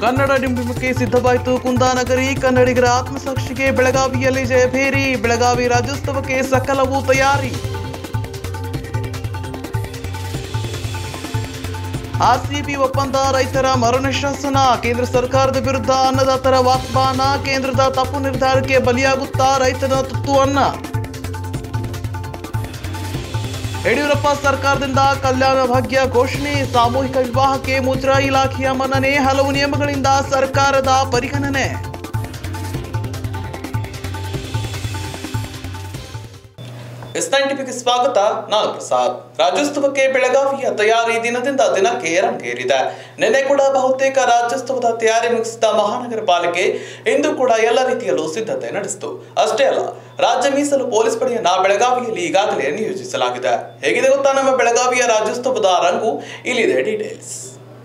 ಕನ್ನಡ ಡಿಂಬಿಮಕ್ಕೆ ಸಿದ್ಧವಾಯಿತು ಕುಂದಾನಗರಿ ಕನ್ನಡಿಗರ ಆತ್ಮಸಾಕ್ಷಿಗೆ ಬೆಳಗಾವಿಯಲ್ಲಿ ಜಯಭೇರಿ ಬೆಳಗಾವಿ ರಾಜ್ಯೋತ್ಸವಕ್ಕೆ ಸಕಲವೂ ತಯಾರಿ ಆರ್ಸಿಬಿ ಒಪ್ಪಂದ ರೈತರ ಮರಣ ಶಾಸನ ಕೇಂದ್ರ ಸರ್ಕಾರದ ವಿರುದ್ಧ ಅನ್ನದಾತರ ವಾಗ್ದಾನ ಕೇಂದ್ರದ ತಪ್ಪು ನಿರ್ಧಾರಕ್ಕೆ ಬಲಿಯಾಗುತ್ತಾ ರೈತನ ತುತ್ತು ಅನ್ನ ಯಡಿಯೂರಪ್ಪ ಸರ್ಕಾರದಿಂದ ಕಲ್ಯಾಣ ಭಾಗ್ಯ ಘೋಷಣೆ ಸಾಮೂಹಿಕ ವಿವಾಹಕ್ಕೆ ಮುದ್ರಾ ಇಲಾಖೆಯ ಮನ್ನಣೆ ಹಲವು ನಿಯಮಗಳಿಂದ ಸರ್ಕಾರದ ಪರಿಗಣನೆ ಎಸ್ ಟಿವಿಗೆ ಸ್ವಾಗತ ನಾನು ಪ್ರಸಾದ್ ರಾಜ್ಯೋತ್ಸವಕ್ಕೆ ಬೆಳಗಾವಿಯ ತಯಾರಿ ದಿನದಿಂದ ದಿನಕ್ಕೆ ರಂಗೇರಿದೆ ನಿನ್ನೆ ಕೂಡ ಬಹುತೇಕ ರಾಜ್ಯೋತ್ಸವದ ತಯಾರಿ ಮುಗಿಸಿದ ಮಹಾನಗರ ಪಾಲಿಕೆ ಇಂದು ಕೂಡ ಎಲ್ಲ ರೀತಿಯಲ್ಲೂ ಸಿದ್ಧತೆ ನಡೆಸಿತು ಅಷ್ಟೇ ಅಲ್ಲ ರಾಜ್ಯ ಮೀಸಲು ಪೊಲೀಸ್ ಪಡೆಯನ್ನ ಬೆಳಗಾವಿಯಲ್ಲಿ ಈಗಾಗಲೇ ನಿಯೋಜಿಸಲಾಗಿದೆ ಹೇಗಿದೆ ಗೊತ್ತಾ ನಮ್ಮ ಬೆಳಗಾವಿಯ ರಾಜ್ಯೋತ್ಸವದ ರಂಗು ಇಲ್ಲಿದೆ ಡೀಟೇಲ್ಸ್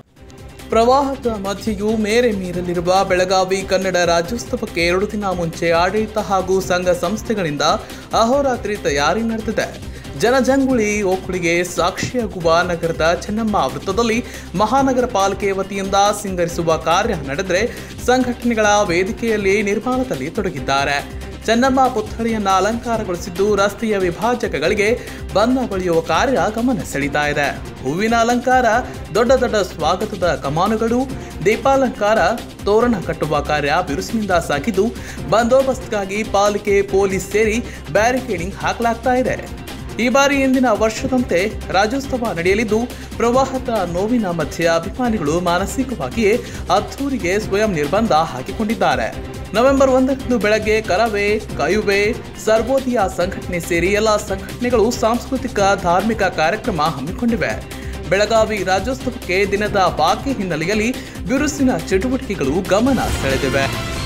ಪ್ರವಾಹದ ಮಧ್ಯೆಯೂ ಮೇರೆ ಮೀರಲಿರುವ ಬೆಳಗಾವಿ ಕನ್ನಡ ರಾಜ್ಯೋತ್ಸವಕ್ಕೆ ಎರಡು ದಿನ ಮುಂಚೆ ಆಡಳಿತ ಹಾಗೂ ಸಂಘ ಸಂಸ್ಥೆಗಳಿಂದ ಅಹೋರಾತ್ರಿ ತಯಾರಿ ನಡೆದಿದೆ ಜನಜಂಗುಳಿ ಓಕುಳಿಗೆ ಸಾಕ್ಷಿಯಾಗುವ ನಗರದ ಚೆನ್ನಮ್ಮ ವೃತ್ತದಲ್ಲಿ ಮಹಾನಗರ ಪಾಲಿಕೆ ವತಿಯಿಂದ ಸಿಂಗರಿಸುವ ಕಾರ್ಯ ನಡೆದರೆ ಸಂಘಟನೆಗಳ ವೇದಿಕೆಯಲ್ಲಿ ನಿರ್ಮಾಣದಲ್ಲಿ ತೊಡಗಿದ್ದಾರೆ ಚೆನ್ನಮ್ಮ ಪುತ್ಥಳಿಯನ್ನ ಅಲಂಕಾರಗೊಳಿಸಿದ್ದು ರಸ್ತೆಯ ವಿಭಾಜಕಗಳಿಗೆ ಬಣ್ಣ ಬಳಿಯುವ ಕಾರ್ಯ ಗಮನ ಸೆಳೀತಾ ಇದೆ ಹೂವಿನ ಅಲಂಕಾರ ದೊಡ್ಡ ದೊಡ್ಡ ಸ್ವಾಗತದ ಕಮಾನುಗಳು ದೀಪಾಲಂಕಾರ ತೋರಣ ಕಟ್ಟುವ ಕಾರ್ಯ ಬಿರುಸಿನಿಂದ ಸಾಗಿದ್ದು ಬಂದೋಬಸ್ತ್ಗಾಗಿ ಪಾಲಿಕೆ ಪೊಲೀಸ್ ಸೇರಿ ಬ್ಯಾರಿಕೇಡಿಂಗ್ ಹಾಕಲಾಗ್ತಾ ಇದೆ ಈ ಬಾರಿ ಇಂದಿನ ವರ್ಷದಂತೆ ರಾಜ್ಯೋತ್ಸವ ನಡೆಯಲಿದ್ದು ಪ್ರವಾಹದ ನೋವಿನ ಮಧ್ಯೆ ಅಭಿಮಾನಿಗಳು ಮಾನಸಿಕವಾಗಿಯೇ ಅದ್ದೂರಿಗೆ ಸ್ವಯಂ ನಿರ್ಬಂಧ ಹಾಕಿಕೊಂಡಿದ್ದಾರೆ ನವೆಂಬರ್ ಒಂದರಂದು ಬೆಳಗ್ಗೆ ಕರವೇ ಕಯುವೆ ಸರ್ವೋದಯ ಸಂಘಟನೆ ಸೇರಿ ಎಲ್ಲ ಸಂಘಟನೆಗಳು ಸಾಂಸ್ಕೃತಿಕ ಧಾರ್ಮಿಕ ಕಾರ್ಯಕ್ರಮ ಹಮ್ಮಿಕೊಂಡಿವೆ ಬೆಳಗಾವಿ ರಾಜ್ಯೋತ್ಸವಕ್ಕೆ ದಿನದ ಬಾಕಿ ಹಿನ್ನೆಲೆಯಲ್ಲಿ ಬಿರುಸಿನ ಚಟುವಟಿಕೆಗಳು ಗಮನ ಸೆಳೆದಿವೆ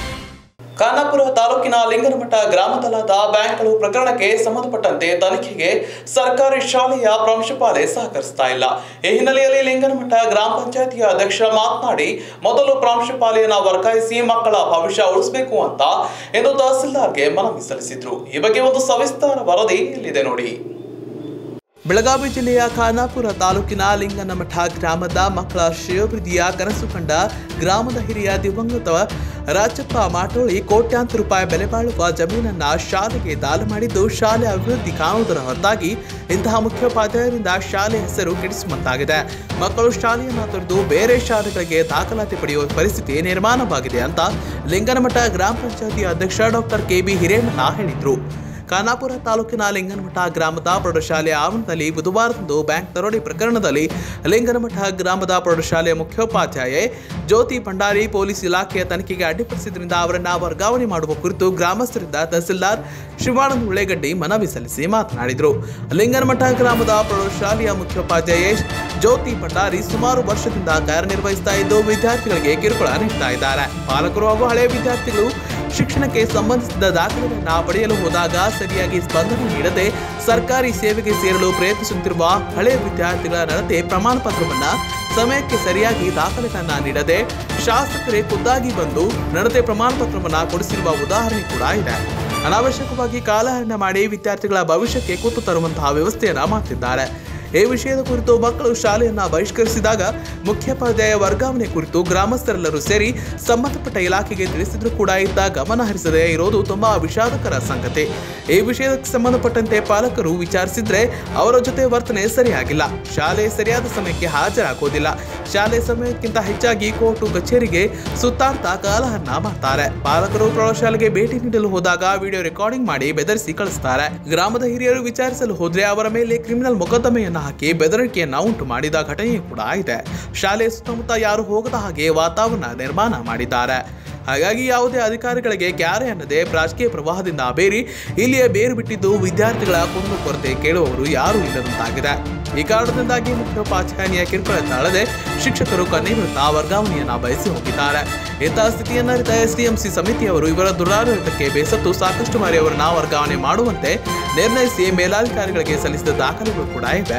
ಖಾನಾಪುರ ತಾಲೂಕಿನ ಲಿಂಗನಮಠ ಗ್ರಾಮದಲ್ಲಾದ ಬ್ಯಾಂಕ್ಗಳು ಪ್ರಕರಣಕ್ಕೆ ಸಂಬಂಧಪಟ್ಟಂತೆ ತನಿಖೆಗೆ ಸರ್ಕಾರಿ ಶಾಲೆಯ ಪ್ರಾಂಶುಪಾಲೆ ಸಹಕರಿಸ್ತಾ ಇಲ್ಲ ಈ ಹಿನ್ನೆಲೆಯಲ್ಲಿ ಲಿಂಗನಮಠ ಗ್ರಾಮ ಪಂಚಾಯತಿಯ ಅಧ್ಯಕ್ಷ ಮಾತನಾಡಿ ಮೊದಲು ಪ್ರಾಂಶುಪಾಲೆಯನ್ನ ವರ್ಗಾಯಿಸಿ ಮಕ್ಕಳ ಭವಿಷ್ಯ ಉಳಿಸಬೇಕು ಅಂತ ಎಂದು ತಹಸೀಲ್ದಾರ್ಗೆ ಮನವಿ ಸಲ್ಲಿಸಿದ್ರು ಈ ಬಗ್ಗೆ ಒಂದು ಸವಿಸ್ತಾರ ವರದಿ ಇಲ್ಲಿದೆ ನೋಡಿ ಬೆಳಗಾವಿ ಜಿಲ್ಲೆಯ ಖಾನಾಪುರ ತಾಲೂಕಿನ ಲಿಂಗನಮಠ ಗ್ರಾಮದ ಮಕ್ಕಳ ಶ್ರೇಯೋಭಿವೃದ್ಧಿಯ ಕನಸು ಕಂಡ ಗ್ರಾಮದ ಹಿರಿಯ ದಿವಂಗತ ರಾಜಪ್ಪ ಮಾಟೋಳಿ ಕೋಟ್ಯಾಂತರ ರೂಪಾಯಿ ಬೆಲೆ ಬಾಳುವ ಜಮೀನನ್ನ ಶಾಲೆಗೆ ದಾನ ಮಾಡಿದ್ದು ಶಾಲೆ ಅಭಿವೃದ್ಧಿ ಕಾಣುವುದರ ಹೊರತಾಗಿ ಇಂತಹ ಮುಖ್ಯೋಪಾಧ್ಯಾಯರಿಂದ ಶಾಲೆ ಹೆಸರು ಕೆಡಿಸುವಂತಾಗಿದೆ ಮಕ್ಕಳು ಶಾಲೆಯನ್ನು ತೊರೆದು ಬೇರೆ ಶಾಲೆಗಳಿಗೆ ದಾಖಲಾತಿ ಪಡೆಯುವ ಪರಿಸ್ಥಿತಿ ನಿರ್ಮಾಣವಾಗಿದೆ ಅಂತ ಲಿಂಗನಮಠ ಗ್ರಾಮ ಪಂಚಾಯತಿ ಅಧ್ಯಕ್ಷ ಡಾಕ್ಟರ್ ಕೆ ಬಿ ಹಿರೇಮಠ ಹೇಳಿದರು ಖಾನಾಪುರ ತಾಲೂಕಿನ ಲಿಂಗನಮಠ ಗ್ರಾಮದ ಪ್ರೌಢಶಾಲೆಯ ಆವರಣದಲ್ಲಿ ಬುಧವಾರದಂದು ಬ್ಯಾಂಕ್ ದರೋಡೆ ಪ್ರಕರಣದಲ್ಲಿ ಲಿಂಗನಮಠ ಗ್ರಾಮದ ಪ್ರೌಢಶಾಲೆಯ ಮುಖ್ಯೋಪಾಧ್ಯಾಯೆ ಜ್ಯೋತಿ ಭಂಡಾರಿ ಪೊಲೀಸ್ ಇಲಾಖೆಯ ತನಿಖೆಗೆ ಅಡ್ಡಿಪಡಿಸಿದ್ರಿಂದ ಅವರನ್ನ ವರ್ಗಾವಣೆ ಮಾಡುವ ಕುರಿತು ಗ್ರಾಮಸ್ಥರಿಂದ ತಹಸೀಲ್ದಾರ್ ಶಿವಾನಂದ ಉಳೆಗಡ್ಡಿ ಮನವಿ ಸಲ್ಲಿಸಿ ಮಾತನಾಡಿದರು ಲಿಂಗನಮಠ ಗ್ರಾಮದ ಪ್ರೌಢಶಾಲೆಯ ಮುಖ್ಯೋಪಾಧ್ಯಾಯೆ ಜ್ಯೋತಿ ಭಂಡಾರಿ ಸುಮಾರು ವರ್ಷದಿಂದ ಕಾರ್ಯನಿರ್ವಹಿಸ್ತಾ ಇದ್ದು ವಿದ್ಯಾರ್ಥಿಗಳಿಗೆ ಕಿರುಕುಳ ನೀಡ್ತಾ ಇದ್ದಾರೆ ಪಾಲಕರು ಹಾಗೂ ಹಳೆಯ ವಿದ್ಯಾರ್ಥಿಗಳು ಶಿಕ್ಷಣಕ್ಕೆ ಸಂಬಂಧಿಸಿದ ದಾಖಲೆಗಳನ್ನ ಪಡೆಯಲು ಹೋದಾಗ ಸರಿಯಾಗಿ ಸ್ಪಂದನೆ ನೀಡದೆ ಸರ್ಕಾರಿ ಸೇವೆಗೆ ಸೇರಲು ಪ್ರಯತ್ನಿಸುತ್ತಿರುವ ಹಳೆಯ ವಿದ್ಯಾರ್ಥಿಗಳ ನಡತೆ ಪ್ರಮಾಣ ಪತ್ರವನ್ನ ಸಮಯಕ್ಕೆ ಸರಿಯಾಗಿ ದಾಖಲೆಗಳನ್ನ ನೀಡದೆ ಶಾಸಕರೇ ಖುದ್ದಾಗಿ ಬಂದು ನಡತೆ ಪ್ರಮಾಣ ಪತ್ರವನ್ನ ಕೊಡಿಸಿರುವ ಉದಾಹರಣೆ ಕೂಡ ಇದೆ ಅನಾವಶ್ಯಕವಾಗಿ ಕಾಲಹರಣ ಮಾಡಿ ವಿದ್ಯಾರ್ಥಿಗಳ ಭವಿಷ್ಯಕ್ಕೆ ಕುತ್ತು ತರುವಂತಹ ವ್ಯವಸ್ಥೆಯನ್ನ ಮಾಡ್ತಿದ್ದಾರೆ ಈ ವಿಷಯದ ಕುರಿತು ಮಕ್ಕಳು ಶಾಲೆಯನ್ನ ಬಹಿಷ್ಕರಿಸಿದಾಗ ಮುಖ್ಯೋಪಾಧ್ಯಾಯ ವರ್ಗಾವಣೆ ಕುರಿತು ಗ್ರಾಮಸ್ಥರೆಲ್ಲರೂ ಸೇರಿ ಸಂಬಂಧಪಟ್ಟ ಇಲಾಖೆಗೆ ತಿಳಿಸಿದ್ರು ಕೂಡ ಇದ್ದ ಗಮನ ಹರಿಸದೇ ಇರೋದು ತುಂಬಾ ವಿಷಾದಕರ ಸಂಗತಿ ಈ ವಿಷಯಕ್ಕೆ ಸಂಬಂಧಪಟ್ಟಂತೆ ಪಾಲಕರು ವಿಚಾರಿಸಿದ್ರೆ ಅವರ ಜೊತೆ ವರ್ತನೆ ಸರಿಯಾಗಿಲ್ಲ ಶಾಲೆ ಸರಿಯಾದ ಸಮಯಕ್ಕೆ ಹಾಜರಾಗೋದಿಲ್ಲ ಶಾಲೆ ಸಮಯಕ್ಕಿಂತ ಹೆಚ್ಚಾಗಿ ಕೋರ್ಟು ಕಚೇರಿಗೆ ಸುತ್ತಾಡ್ತಾ ಕಾಲಹರಣ ಮಾಡ್ತಾರೆ ಪಾಲಕರು ಪ್ರೌಢಶಾಲೆಗೆ ಭೇಟಿ ನೀಡಲು ಹೋದಾಗ ವಿಡಿಯೋ ರೆಕಾರ್ಡಿಂಗ್ ಮಾಡಿ ಬೆದರಿಸಿ ಕಳಿಸ್ತಾರೆ ಗ್ರಾಮದ ಹಿರಿಯರು ವಿಚಾರಿಸಲು ಹೋದ್ರೆ ಅವರ ಮೇಲೆ ಕ್ರಿಮಿನಲ್ ಮೊಕದ್ದಮೆಯನ್ನ ಹಾಕಿ ಬೆದರಿಕೆಯನ್ನ ಉಂಟು ಮಾಡಿದ ಘಟನೆ ಕೂಡ ಇದೆ ಶಾಲೆ ಸುತ್ತಮುತ್ತ ಯಾರು ಹೋಗದ ಹಾಗೆ ವಾತಾವರಣ ನಿರ್ಮಾಣ ಮಾಡಿದ್ದಾರೆ ಹಾಗಾಗಿ ಯಾವುದೇ ಅಧಿಕಾರಿಗಳಿಗೆ ಕ್ಯಾರೆ ಅನ್ನದೆ ರಾಜಕೀಯ ಪ್ರವಾಹದಿಂದ ಬೇರಿ ಇಲ್ಲಿಯೇ ಬೇರು ಬಿಟ್ಟಿದ್ದು ವಿದ್ಯಾರ್ಥಿಗಳ ಕುಂದು ಕೊರತೆ ಕೇಳುವವರು ಯಾರೂ ಇಲ್ಲದಂತಾಗಿದೆ ಈ ಕಾರಣದಿಂದಾಗಿ ಮುಖ್ಯೋಪಾಧ್ಯಾಯನಿಯ ಕಿರುಕುಳ ತಾಳದೆ ಶಿಕ್ಷಕರು ಕಣ್ಣೀರುತ್ತಾ ವರ್ಗಾವಣೆಯನ್ನ ಬಯಸಿ ಹೋಗಿದ್ದಾರೆ ಇಂತಹ ಸ್ಥಿತಿಯನ್ನರಿತ ಎಸ್ಡಿಎಂಸಿ ಸಮಿತಿಯವರು ಇವರ ದುರಾಡಳಿತಕ್ಕೆ ಬೇಸತ್ತು ಸಾಕಷ್ಟು ಬಾರಿ ಅವರನ್ನ ವರ್ಗಾವಣೆ ಮಾಡುವಂತೆ ನಿರ್ಣಯಿಸಿ ಮೇಲಾಧಿಕಾರಿಗಳಿಗೆ ಸಲ್ಲಿಸಿದ ದಾಖಲೆಗಳು ಕೂಡ ಇವೆ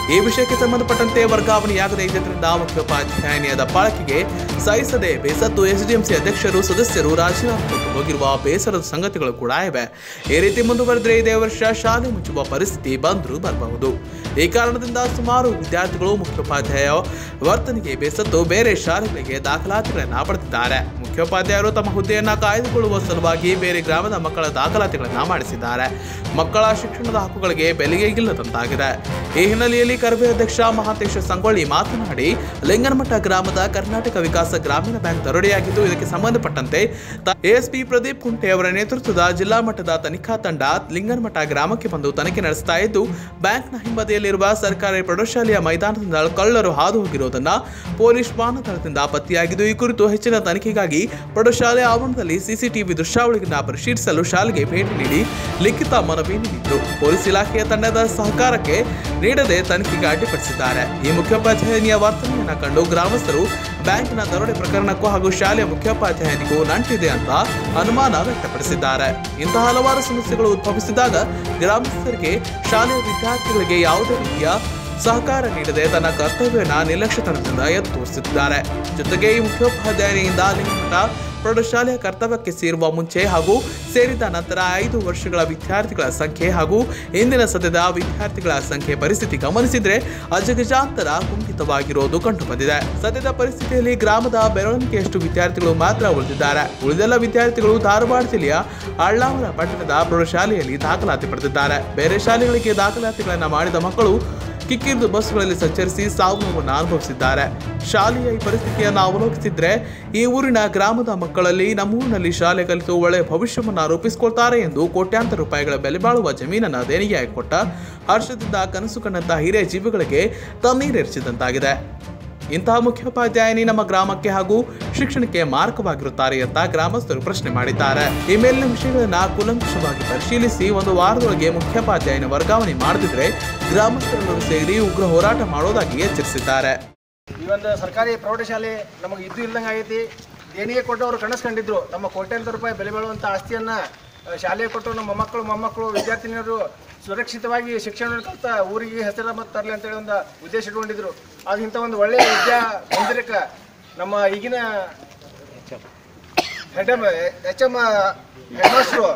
ಈ ವಿಷಯಕ್ಕೆ ಸಂಬಂಧಪಟ್ಟಂತೆ ವರ್ಗಾವಣೆಯಾಗದೇ ಇದ್ದರಿಂದ ಮುಖ್ಯೋಪಾಧ್ಯಾಯನಿಯಾದ ಪಾಳಕಿಗೆ ಸಹಿಸದೆ ಬೇಸತ್ತು ಎಸ್ಡಿಎಂಸಿ ಅಧ್ಯಕ್ಷರು ಸದಸ್ಯರು ರಾಜೀನಾಮೆ ಕೊಟ್ಟು ಹೋಗಿರುವ ಬೇಸರದ ಸಂಗತಿಗಳು ಕೂಡ ಇವೆ ಈ ರೀತಿ ಮುಂದುವರೆದರೆ ಇದೇ ವರ್ಷ ಶಾಲೆ ಮುಚ್ಚುವ ಪರಿಸ್ಥಿತಿ ಬಂದರೂ ಬರಬಹುದು ಈ ಕಾರಣದಿಂದ ಸುಮಾರು ವಿದ್ಯಾರ್ಥಿಗಳು ಮುಖ್ಯೋಪಾಧ್ಯಾಯ ವರ್ತನೆಗೆ ಬೇಸತ್ತು ಬೇರೆ ಶಾಲೆಗಳಿಗೆ ದಾಖಲಾತಿಗಳನ್ನು ಪಡೆದಿದ್ದಾರೆ ಮುಖ್ಯೋಪಾಧ್ಯಾಯರು ತಮ್ಮ ಹುದ್ದೆಯನ್ನ ಕಾಯ್ದುಕೊಳ್ಳುವ ಸಲುವಾಗಿ ಬೇರೆ ಗ್ರಾಮದ ಮಕ್ಕಳ ದಾಖಲಾತಿಗಳನ್ನು ಮಾಡಿಸಿದ್ದಾರೆ ಮಕ್ಕಳ ಶಿಕ್ಷಣದ ಹಕ್ಕುಗಳಿಗೆ ಬೆಲೆಗೆ ಇಲ್ಲದಂತಾಗಿದೆ ಈ ಹಿನ್ನೆಲೆಯಲ್ಲಿ ಕರವೇ ಅಧ್ಯಕ್ಷ ಮಹಾಂತೇಶ ಸಂಗೊಳ್ಳಿ ಮಾತನಾಡಿ ಲಿಂಗನಮಠ ಗ್ರಾಮದ ಕರ್ನಾಟಕ ವಿಕಾಸ ಗ್ರಾಮೀಣ ಬ್ಯಾಂಕ್ ದರೋಡೆಯಾಗಿದ್ದು ಇದಕ್ಕೆ ಸಂಬಂಧಪಟ್ಟಂತೆ ಎಎಸ್ಪಿ ಪ್ರದೀಪ್ ಕುಂಟೆ ಅವರ ನೇತೃತ್ವದ ಜಿಲ್ಲಾ ಮಟ್ಟದ ತನಿಖಾ ತಂಡ ಲಿಂಗನಮಠ ಗ್ರಾಮಕ್ಕೆ ಬಂದು ತನಿಖೆ ನಡೆಸ್ತಾ ಇದ್ದು ಬ್ಯಾಂಕ್ನ ಹಿಂಬದಿಯಲ್ಲಿರುವ ಸರ್ಕಾರಿ ಪ್ರೌಢಶಾಲೆಯ ಮೈದಾನದಿಂದ ಕಳ್ಳರು ಹಾದು ಹೋಗಿರುವುದನ್ನ ಪೊಲೀಸ್ ವಾಹನದಳದಿಂದ ಪತ್ತೆಯಾಗಿದ್ದು ಈ ಕುರಿತು ಹೆಚ್ಚಿನ ತನಿಖೆಗಾಗಿ ಪ್ರೌಢಶಾಲೆ ಆವರಣದಲ್ಲಿ ಸಿಸಿಟಿವಿ ದೃಶ್ಯಾವಳಿಗಳನ್ನು ಪರಿಶೀಲಿಸಲು ಶಾಲೆಗೆ ಭೇಟಿ ನೀಡಿ ಲಿಖಿತ ಮನವಿ ನೀಡಿದ್ರು ಪೊಲೀಸ್ ಇಲಾಖೆಯ ತಂಡದ ಸಹಕಾರಕ್ಕೆ ನೀಡದೆ ತನಿಖೆಗೆ ಅಡ್ಡಿಪಡಿಸಿದ್ದಾರೆ ಈ ಮುಖ್ಯೋಪಾಧ್ಯಾಯನಿಯ ವರ್ತನೆಯನ್ನ ಕಂಡು ಗ್ರಾಮಸ್ಥರು ಬ್ಯಾಂಕಿನ ದರೋಡೆ ಪ್ರಕರಣಕ್ಕೂ ಹಾಗೂ ಶಾಲೆಯ ಮುಖ್ಯೋಪಾಧ್ಯಾಯನಿಗೂ ನಂಟಿದೆ ಅಂತ ಅನುಮಾನ ವ್ಯಕ್ತಪಡಿಸಿದ್ದಾರೆ ಇಂತಹ ಹಲವಾರು ಸಮಸ್ಯೆಗಳು ಉದ್ಭವಿಸಿದಾಗ ಗ್ರಾಮಸ್ಥರಿಗೆ ಶಾಲೆಯ ವಿದ್ಯಾರ್ಥಿಗಳಿಗೆ ಯಾವುದೇ ರೀತಿಯ ಸಹಕಾರ ನೀಡದೆ ತನ್ನ ಕರ್ತವ್ಯನ ನಿರ್ಲಕ್ಷ್ಯತನದಿಂದ ಎದ್ದು ತೋರಿಸಿದ್ದಾರೆ ಜೊತೆಗೆ ಈ ಮುಖ್ಯೋಪಾಧ್ಯಾಯನಿಯಿಂದ ಲಿಂಗಮಠ ಪ್ರೌಢಶಾಲೆಯ ಕರ್ತವ್ಯಕ್ಕೆ ಸೇರುವ ಮುಂಚೆ ಹಾಗೂ ಸೇರಿದ ನಂತರ ಐದು ವರ್ಷಗಳ ವಿದ್ಯಾರ್ಥಿಗಳ ಸಂಖ್ಯೆ ಹಾಗೂ ಇಂದಿನ ಸದ್ಯದ ವಿದ್ಯಾರ್ಥಿಗಳ ಸಂಖ್ಯೆ ಪರಿಸ್ಥಿತಿ ಗಮನಿಸಿದ್ರೆ ಅಜಗಜಾಂತರ ಕುಂಠಿತವಾಗಿರೋದು ಕಂಡುಬಂದಿದೆ ಸದ್ಯದ ಪರಿಸ್ಥಿತಿಯಲ್ಲಿ ಗ್ರಾಮದ ಬೆರಳಿಕೆಯಷ್ಟು ವಿದ್ಯಾರ್ಥಿಗಳು ಮಾತ್ರ ಉಳಿದಿದ್ದಾರೆ ಉಳಿದೆಲ್ಲ ವಿದ್ಯಾರ್ಥಿಗಳು ಧಾರವಾಡ ಜಿಲ್ಲೆಯ ಅಳ್ಳಾವರ ಪಟ್ಟಣದ ಪ್ರೌಢಶಾಲೆಯಲ್ಲಿ ದಾಖಲಾತಿ ಪಡೆದಿದ್ದಾರೆ ಬೇರೆ ಶಾಲೆಗಳಿಗೆ ದಾಖಲಾತಿಗಳನ್ನು ಮಾಡಿದ ಮಕ್ಕಳು ಕಿಕ್ಕಿರಿದು ಬಸ್ಗಳಲ್ಲಿ ಸಂಚರಿಸಿ ಸಾವು ನೋವನ್ನು ಅನುಭವಿಸಿದ್ದಾರೆ ಶಾಲೆಯ ಈ ಪರಿಸ್ಥಿತಿಯನ್ನು ಅವಲೋಕಿಸಿದ್ರೆ ಈ ಊರಿನ ಗ್ರಾಮದ ಮಕ್ಕಳಲ್ಲಿ ನಮ್ಮೂರಿನಲ್ಲಿ ಶಾಲೆ ಕಲಿತು ಒಳ್ಳೆಯ ಭವಿಷ್ಯವನ್ನು ರೂಪಿಸಿಕೊಳ್ತಾರೆ ಎಂದು ಕೋಟ್ಯಾಂತರ ರೂಪಾಯಿಗಳ ಬೆಲೆ ಬಾಳುವ ಜಮೀನನ್ನು ದೇಣಿಗೆಯಾಗಿ ಕೊಟ್ಟ ಹರ್ಷದಿಂದ ಕನಸು ಕಂಡಂತಹ ಹಿರಿಯ ಜೀವಿಗಳಿಗೆ ತಣ್ಣೀರೆರಿಸಿದಂತಾಗಿದೆ ಇಂತಹ ಮುಖ್ಯೋಪಾಧ್ಯಾಯನಿ ನಮ್ಮ ಗ್ರಾಮಕ್ಕೆ ಹಾಗೂ ಶಿಕ್ಷಣಕ್ಕೆ ಮಾರಕವಾಗಿರುತ್ತಾರೆ ಅಂತ ಗ್ರಾಮಸ್ಥರು ಪ್ರಶ್ನೆ ಮಾಡಿದ್ದಾರೆ ಈ ಮೇಲಿನ ವಿಷಯಗಳನ್ನ ಕೂಲಂಕಷವಾಗಿ ಪರಿಶೀಲಿಸಿ ಒಂದು ವಾರದೊಳಗೆ ಮುಖ್ಯೋಪಾಧ್ಯಾಯನ ವರ್ಗಾವಣೆ ಮಾಡದಿದ್ರೆ ಗ್ರಾಮಸ್ಥರೆಲ್ಲರೂ ಸೇರಿ ಉಗ್ರ ಹೋರಾಟ ಮಾಡೋದಾಗಿ ಎಚ್ಚರಿಸಿದ್ದಾರೆ ಈ ಒಂದು ಸರ್ಕಾರಿ ಪ್ರೌಢಶಾಲೆ ನಮಗೆ ಇದ್ದು ಇಲ್ದಂಗೆ ಆಗೈತಿ ದೇಣಿಗೆ ಕೊಟ್ಟವರು ಕನಸ್ಕೊಂಡಿದ್ರು ತಮ್ಮ ಕೋಟ್ಯಾಂತರ ರೂಪಾಯಿ ಬೆಲೆ ಬಾಳುವಂಥ ಆಸ್ತಿಯನ್ನು ಶಾಲೆಗೆ ಕೊಟ್ಟು ನಮ್ಮ ಮೊಮ್ಮಕ್ಕಳು ಮೊಮ್ಮಕ್ಕಳು ವಿದ್ಯಾರ್ಥಿನಿಯರು ಸುರಕ್ಷಿತವಾಗಿ ಶಿಕ್ಷಣ ಕಲಿತ ಊರಿಗೆ ಹೆಸರ ಮತ್ತು ತರಲಿ ಅಂತೇಳಿ ಒಂದು ಉದ್ದೇಶ ಇಟ್ಕೊಂಡಿದ್ರು ಅದು ಇಂಥ ಒಂದು ಒಳ್ಳೆಯ ವಿದ್ಯಾ ಮಂದಿರಕ್ಕೆ ನಮ್ಮ ಈಗಿನ head M H M head master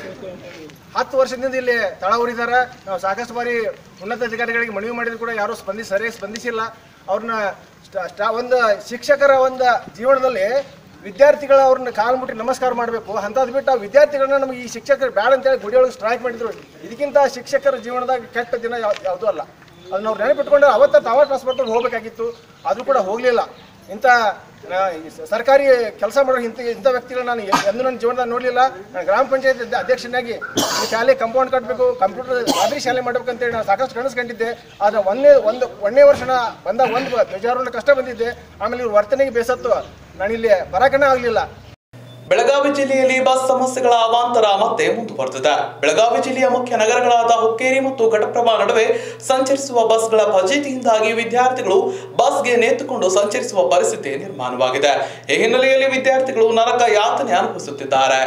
ಹತ್ತು ವರ್ಷದಿಂದ ಇಲ್ಲಿ ತಳ ಊರಿದಾರ ನಾವು ಸಾಕಷ್ಟು ಬಾರಿ ಉನ್ನತ ಅಧಿಕಾರಿಗಳಿಗೆ ಮನವಿ ಮಾಡಿದ್ರು ಕೂಡ ಯಾರೂ ಸ್ಪಂದಿಸಿ ಸರಿಯಾಗಿ ಸ್ಪಂದಿಸಿಲ್ಲ ಅವ್ರನ್ನ ಸ್ಟ- ಸ್ಟ- ಒಂದು ಶಿಕ್ಷಕರ ಒಂದು ಜೀವನದಲ್ಲಿ ವಿದ್ಯಾರ್ಥಿಗಳ ಅವ್ರನ್ನ ಕಾಲು ಮುಟ್ಟಿ ನಮಸ್ಕಾರ ಮಾಡಬೇಕು ಅಂಥದ್ದು ಬಿಟ್ಟು ಆ ವಿದ್ಯಾರ್ಥಿಗಳನ್ನ ನಮಗೆ ಈ ಶಿಕ್ಷಕರು ಬ್ಯಾಡ ಅಂತೇಳಿ ಗುಡಿಯೊಳಗೆ ಸ್ಟ್ರೈಕ್ ಮಾಡಿದ್ರು ಇದಕ್ಕಿಂತ ಶಿಕ್ಷಕರ ಜೀವನದಾಗ ಕೆಟ್ಟ ದಿನ ಯಾವ ಯಾವುದೂ ಅಲ್ಲ ಅದನ್ನ ಅವ್ರು ನೆನಪಿಟ್ಕೊಂಡು ಅವತ್ತ ತಾವ ಟ್ರಾನ್ಸ್ಪೋರ್ಟ್ ಹೋಗಬೇಕಾಗಿತ್ತು ಅದು ಕೂಡ ಹೋಗಲಿಲ್ಲ ಇಂಥ ಆ, ಈ ಸ- ಸರ್ಕಾರಿ ಕೆಲಸ ಮಾಡೋ ಇಂಥ ಇಂಥ ವ್ಯಕ್ತಿಗಳನ್ನ ನಾನು ಎ- ಎಂದೂ ನನ್ನ ಜೀವನದಾಗ ನೋಡಲಿಲ್ಲ ನಾನು ಗ್ರಾಮ ಪಂಚಾಯತ್ ಅಧ್ಯಕ್ಷನಾಗಿ ಈ ಶಾಲೆ ಕಂಪೌಂಡ್ ಕಟ್ಟಬೇಕು ಕಂಪ್ಯೂಟರ್ ಮಾದರಿ ಶಾಲೆ ಮಾಡ್ಬೇಕಂತೇಳಿ ನಾನು ಸಾಕಷ್ಟು ಕನಸ್ಕೊಂಡಿದ್ದೆ ಆದರೆ ಒಂದೇ ಒಂದು ಒಂದನೇ ವರ್ಷ ನಾ ಬಂದಾಗ ಒಂದು ಬೇಜಾರು ಕಷ್ಟ ಬಂದಿದ್ದೆ ಆಮೇಲೆ ಇವ್ರ ವರ್ತನೆಗೆ ಬೇಸತ್ತು ನಾನಿಲ್ಲಿ ಬರಕನೇ ಆಗಲಿಲ್ಲ ಬೆಳಗಾವಿ ಜಿಲ್ಲೆಯಲ್ಲಿ ಬಸ್ ಸಮಸ್ಯೆಗಳ ಅವಾಂತರ ಮತ್ತೆ ಮುಂದುವರೆದಿದೆ ಬೆಳಗಾವಿ ಜಿಲ್ಲೆಯ ಮುಖ್ಯ ನಗರಗಳಾದ ಹುಕ್ಕೇರಿ ಮತ್ತು ಘಟಪ್ರಭಾ ನಡುವೆ ಸಂಚರಿಸುವ ಬಸ್ಗಳ ಫಜೀತಿಯಿಂದಾಗಿ ವಿದ್ಯಾರ್ಥಿಗಳು ಬಸ್ಗೆ ನೇತುಕೊಂಡು ಸಂಚರಿಸುವ ಪರಿಸ್ಥಿತಿ ನಿರ್ಮಾಣವಾಗಿದೆ ಈ ಹಿನ್ನೆಲೆಯಲ್ಲಿ ವಿದ್ಯಾರ್ಥಿಗಳು ನರಕ ಯಾತನೆ ಅನುಭವಿಸುತ್ತಿದ್ದಾರೆ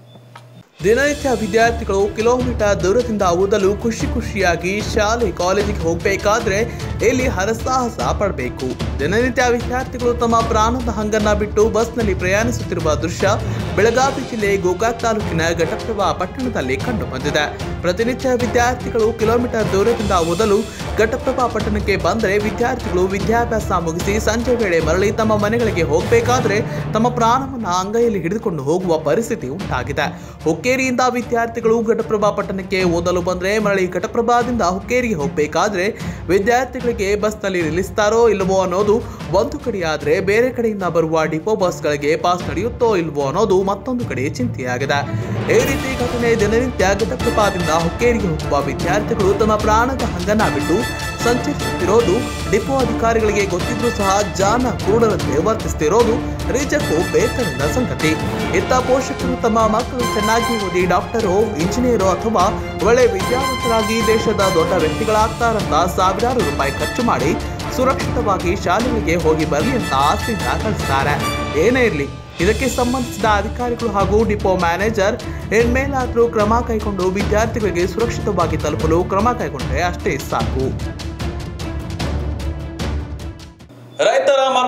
ದಿನನಿತ್ಯ ವಿದ್ಯಾರ್ಥಿಗಳು ಕಿಲೋಮೀಟರ್ ದೂರದಿಂದ ಓದಲು ಖುಷಿ ಖುಷಿಯಾಗಿ ಶಾಲೆ ಕಾಲೇಜಿಗೆ ಹೋಗಬೇಕಾದ್ರೆ ಇಲ್ಲಿ ಹರಸಾಹಸ ಪಡಬೇಕು ದಿನನಿತ್ಯ ವಿದ್ಯಾರ್ಥಿಗಳು ತಮ್ಮ ಪ್ರಾಣದ ಹಂಗನ್ನ ಬಿಟ್ಟು ಬಸ್ನಲ್ಲಿ ಪ್ರಯಾಣಿಸುತ್ತಿರುವ ದೃಶ್ಯ ಬೆಳಗಾವಿ ಜಿಲ್ಲೆ ಗೋಕಾಕ್ ತಾಲೂಕಿನ ಘಟಪ್ರಭಾ ಪಟ್ಟಣದಲ್ಲಿ ಕಂಡು ಬಂದಿದೆ ಪ್ರತಿನಿತ್ಯ ವಿದ್ಯಾರ್ಥಿಗಳು ಕಿಲೋಮೀಟರ್ ದೂರದಿಂದ ಓದಲು ಘಟಪ್ರಭಾ ಪಟ್ಟಣಕ್ಕೆ ಬಂದರೆ ವಿದ್ಯಾರ್ಥಿಗಳು ವಿದ್ಯಾಭ್ಯಾಸ ಮುಗಿಸಿ ಸಂಜೆ ವೇಳೆ ಮರಳಿ ತಮ್ಮ ಮನೆಗಳಿಗೆ ಹೋಗಬೇಕಾದ್ರೆ ತಮ್ಮ ಪ್ರಾಣವನ್ನ ಅಂಗೈಯಲ್ಲಿ ಹಿಡಿದುಕೊಂಡು ಹೋಗುವ ಪರಿಸ್ಥಿತಿ ಉಂಟಾಗಿದೆ ಹುಕ್ಕೇರಿಯಿಂದ ವಿದ್ಯಾರ್ಥಿಗಳು ಘಟಪ್ರಭಾ ಪಟ್ಟಣಕ್ಕೆ ಓದಲು ಬಂದ್ರೆ ಮರಳಿ ಘಟಪ್ರಭಾದಿಂದ ಹುಕ್ಕೇರಿಗೆ ಹೋಗಬೇಕಾದ್ರೆ ವಿದ್ಯಾರ್ಥಿಗಳಿಗೆ ಬಸ್ನಲ್ಲಿ ನಿಲ್ಲಿಸ್ತಾರೋ ಇಲ್ಲವೋ ಅನ್ನೋದು ಒಂದು ಕಡೆಯಾದ್ರೆ ಬೇರೆ ಕಡೆಯಿಂದ ಬರುವ ಡಿಪೋ ಬಸ್ಗಳಿಗೆ ಪಾಸ್ ನಡೆಯುತ್ತೋ ಇಲ್ವೋ ಅನ್ನೋದು ಮತ್ತೊಂದು ಕಡೆ ಚಿಂತೆಯಾಗಿದೆ ಈ ರೀತಿ ಘಟನೆ ದಿನನಿತ್ಯ ಘಟಪ್ರಭಾದಿಂದ ಹುಕ್ಕೇರಿಗೆ ಹೋಗುವ ವಿದ್ಯಾರ್ಥಿಗಳು ತಮ್ಮ ಪ್ರಾಣದ ಹಂಗನ್ನ ಬಿಟ್ಟು ಸಂಚರಿಸುತ್ತಿರೋದು ಡಿಪೋ ಅಧಿಕಾರಿಗಳಿಗೆ ಗೊತ್ತಿದ್ರೂ ಸಹ ಜಾನ ಕುರುಡರಂತೆ ವರ್ತಿಸುತ್ತಿರೋದು ನಿಜಕ್ಕೂ ಬೇಸರದ ಸಂಗತಿ ಇತ್ತ ಪೋಷಕರು ತಮ್ಮ ಮಕ್ಕಳು ಚೆನ್ನಾಗಿ ಓದಿ ಡಾಕ್ಟರೋ ಇಂಜಿನಿಯರೋ ಅಥವಾ ಒಳ್ಳೆ ವಿದ್ಯಾವಂತರಾಗಿ ದೇಶದ ದೊಡ್ಡ ವ್ಯಕ್ತಿಗಳಾಗ್ತಾರಂತ ಸಾವಿರಾರು ರೂಪಾಯಿ ಖರ್ಚು ಮಾಡಿ ಸುರಕ್ಷಿತವಾಗಿ ಶಾಲೆಗಳಿಗೆ ಹೋಗಿ ಬರಲಿ ಅಂತ ಆಸೆಯಿಂದ ಕಳಿಸ್ತಾರೆ ಏನೇ ಇರಲಿ ಇದಕ್ಕೆ ಸಂಬಂಧಿಸಿದ ಅಧಿಕಾರಿಗಳು ಹಾಗೂ ಡಿಪೋ ಮ್ಯಾನೇಜರ್ ಇನ್ಮೇಲಾದರೂ ಕ್ರಮ ಕೈಗೊಂಡು ವಿದ್ಯಾರ್ಥಿಗಳಿಗೆ ಸುರಕ್ಷಿತವಾಗಿ ತಲುಪಲು ಕ್ರಮ ಕೈಗೊಂಡ್ರೆ ಅಷ್ಟೇ ಸಾಕು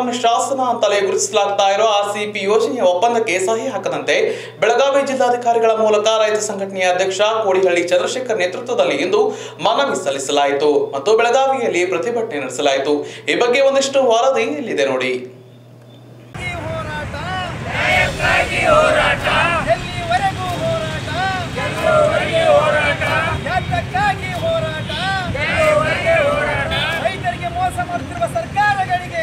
ಜೀವನ ಶಾಸನ ಅಂತಲೇ ಗುರುತಿಸಲಾಗ್ತಾ ಇರೋ ಆರ್ಸಿಪಿ ಯೋಜನೆಯ ಒಪ್ಪಂದಕ್ಕೆ ಸಹಿ ಹಾಕದಂತೆ ಬೆಳಗಾವಿ ಜಿಲ್ಲಾಧಿಕಾರಿಗಳ ಮೂಲಕ ರೈತ ಸಂಘಟನೆಯ ಅಧ್ಯಕ್ಷ ಕೋಡಿಹಳ್ಳಿ ಚಂದ್ರಶೇಖರ್ ನೇತೃತ್ವದಲ್ಲಿ ಇಂದು ಮನವಿ ಸಲ್ಲಿಸಲಾಯಿತು ಮತ್ತು ಬೆಳಗಾವಿಯಲ್ಲಿ ಪ್ರತಿಭಟನೆ ನಡೆಸಲಾಯಿತು ಈ ಬಗ್ಗೆ ಒಂದಿಷ್ಟು ವರದಿ ಇಲ್ಲಿದೆ ನೋಡಿ ಹೋರಾಟ ಹೋರಾಟ ಎಲ್ಲಿವರೆಗೂ ಹೋರಾಟ ಗೆಲ್ಲುವವರೆಗೆ ಹೋರಾಟ ಯಾತಕ್ಕಾಗಿ ಹೋರಾಟ ರೈತರಿಗೆ ಮೋಸ ಮಾಡುತ್ತಿರುವ ಸರ್ಕಾರಗಳಿಗೆ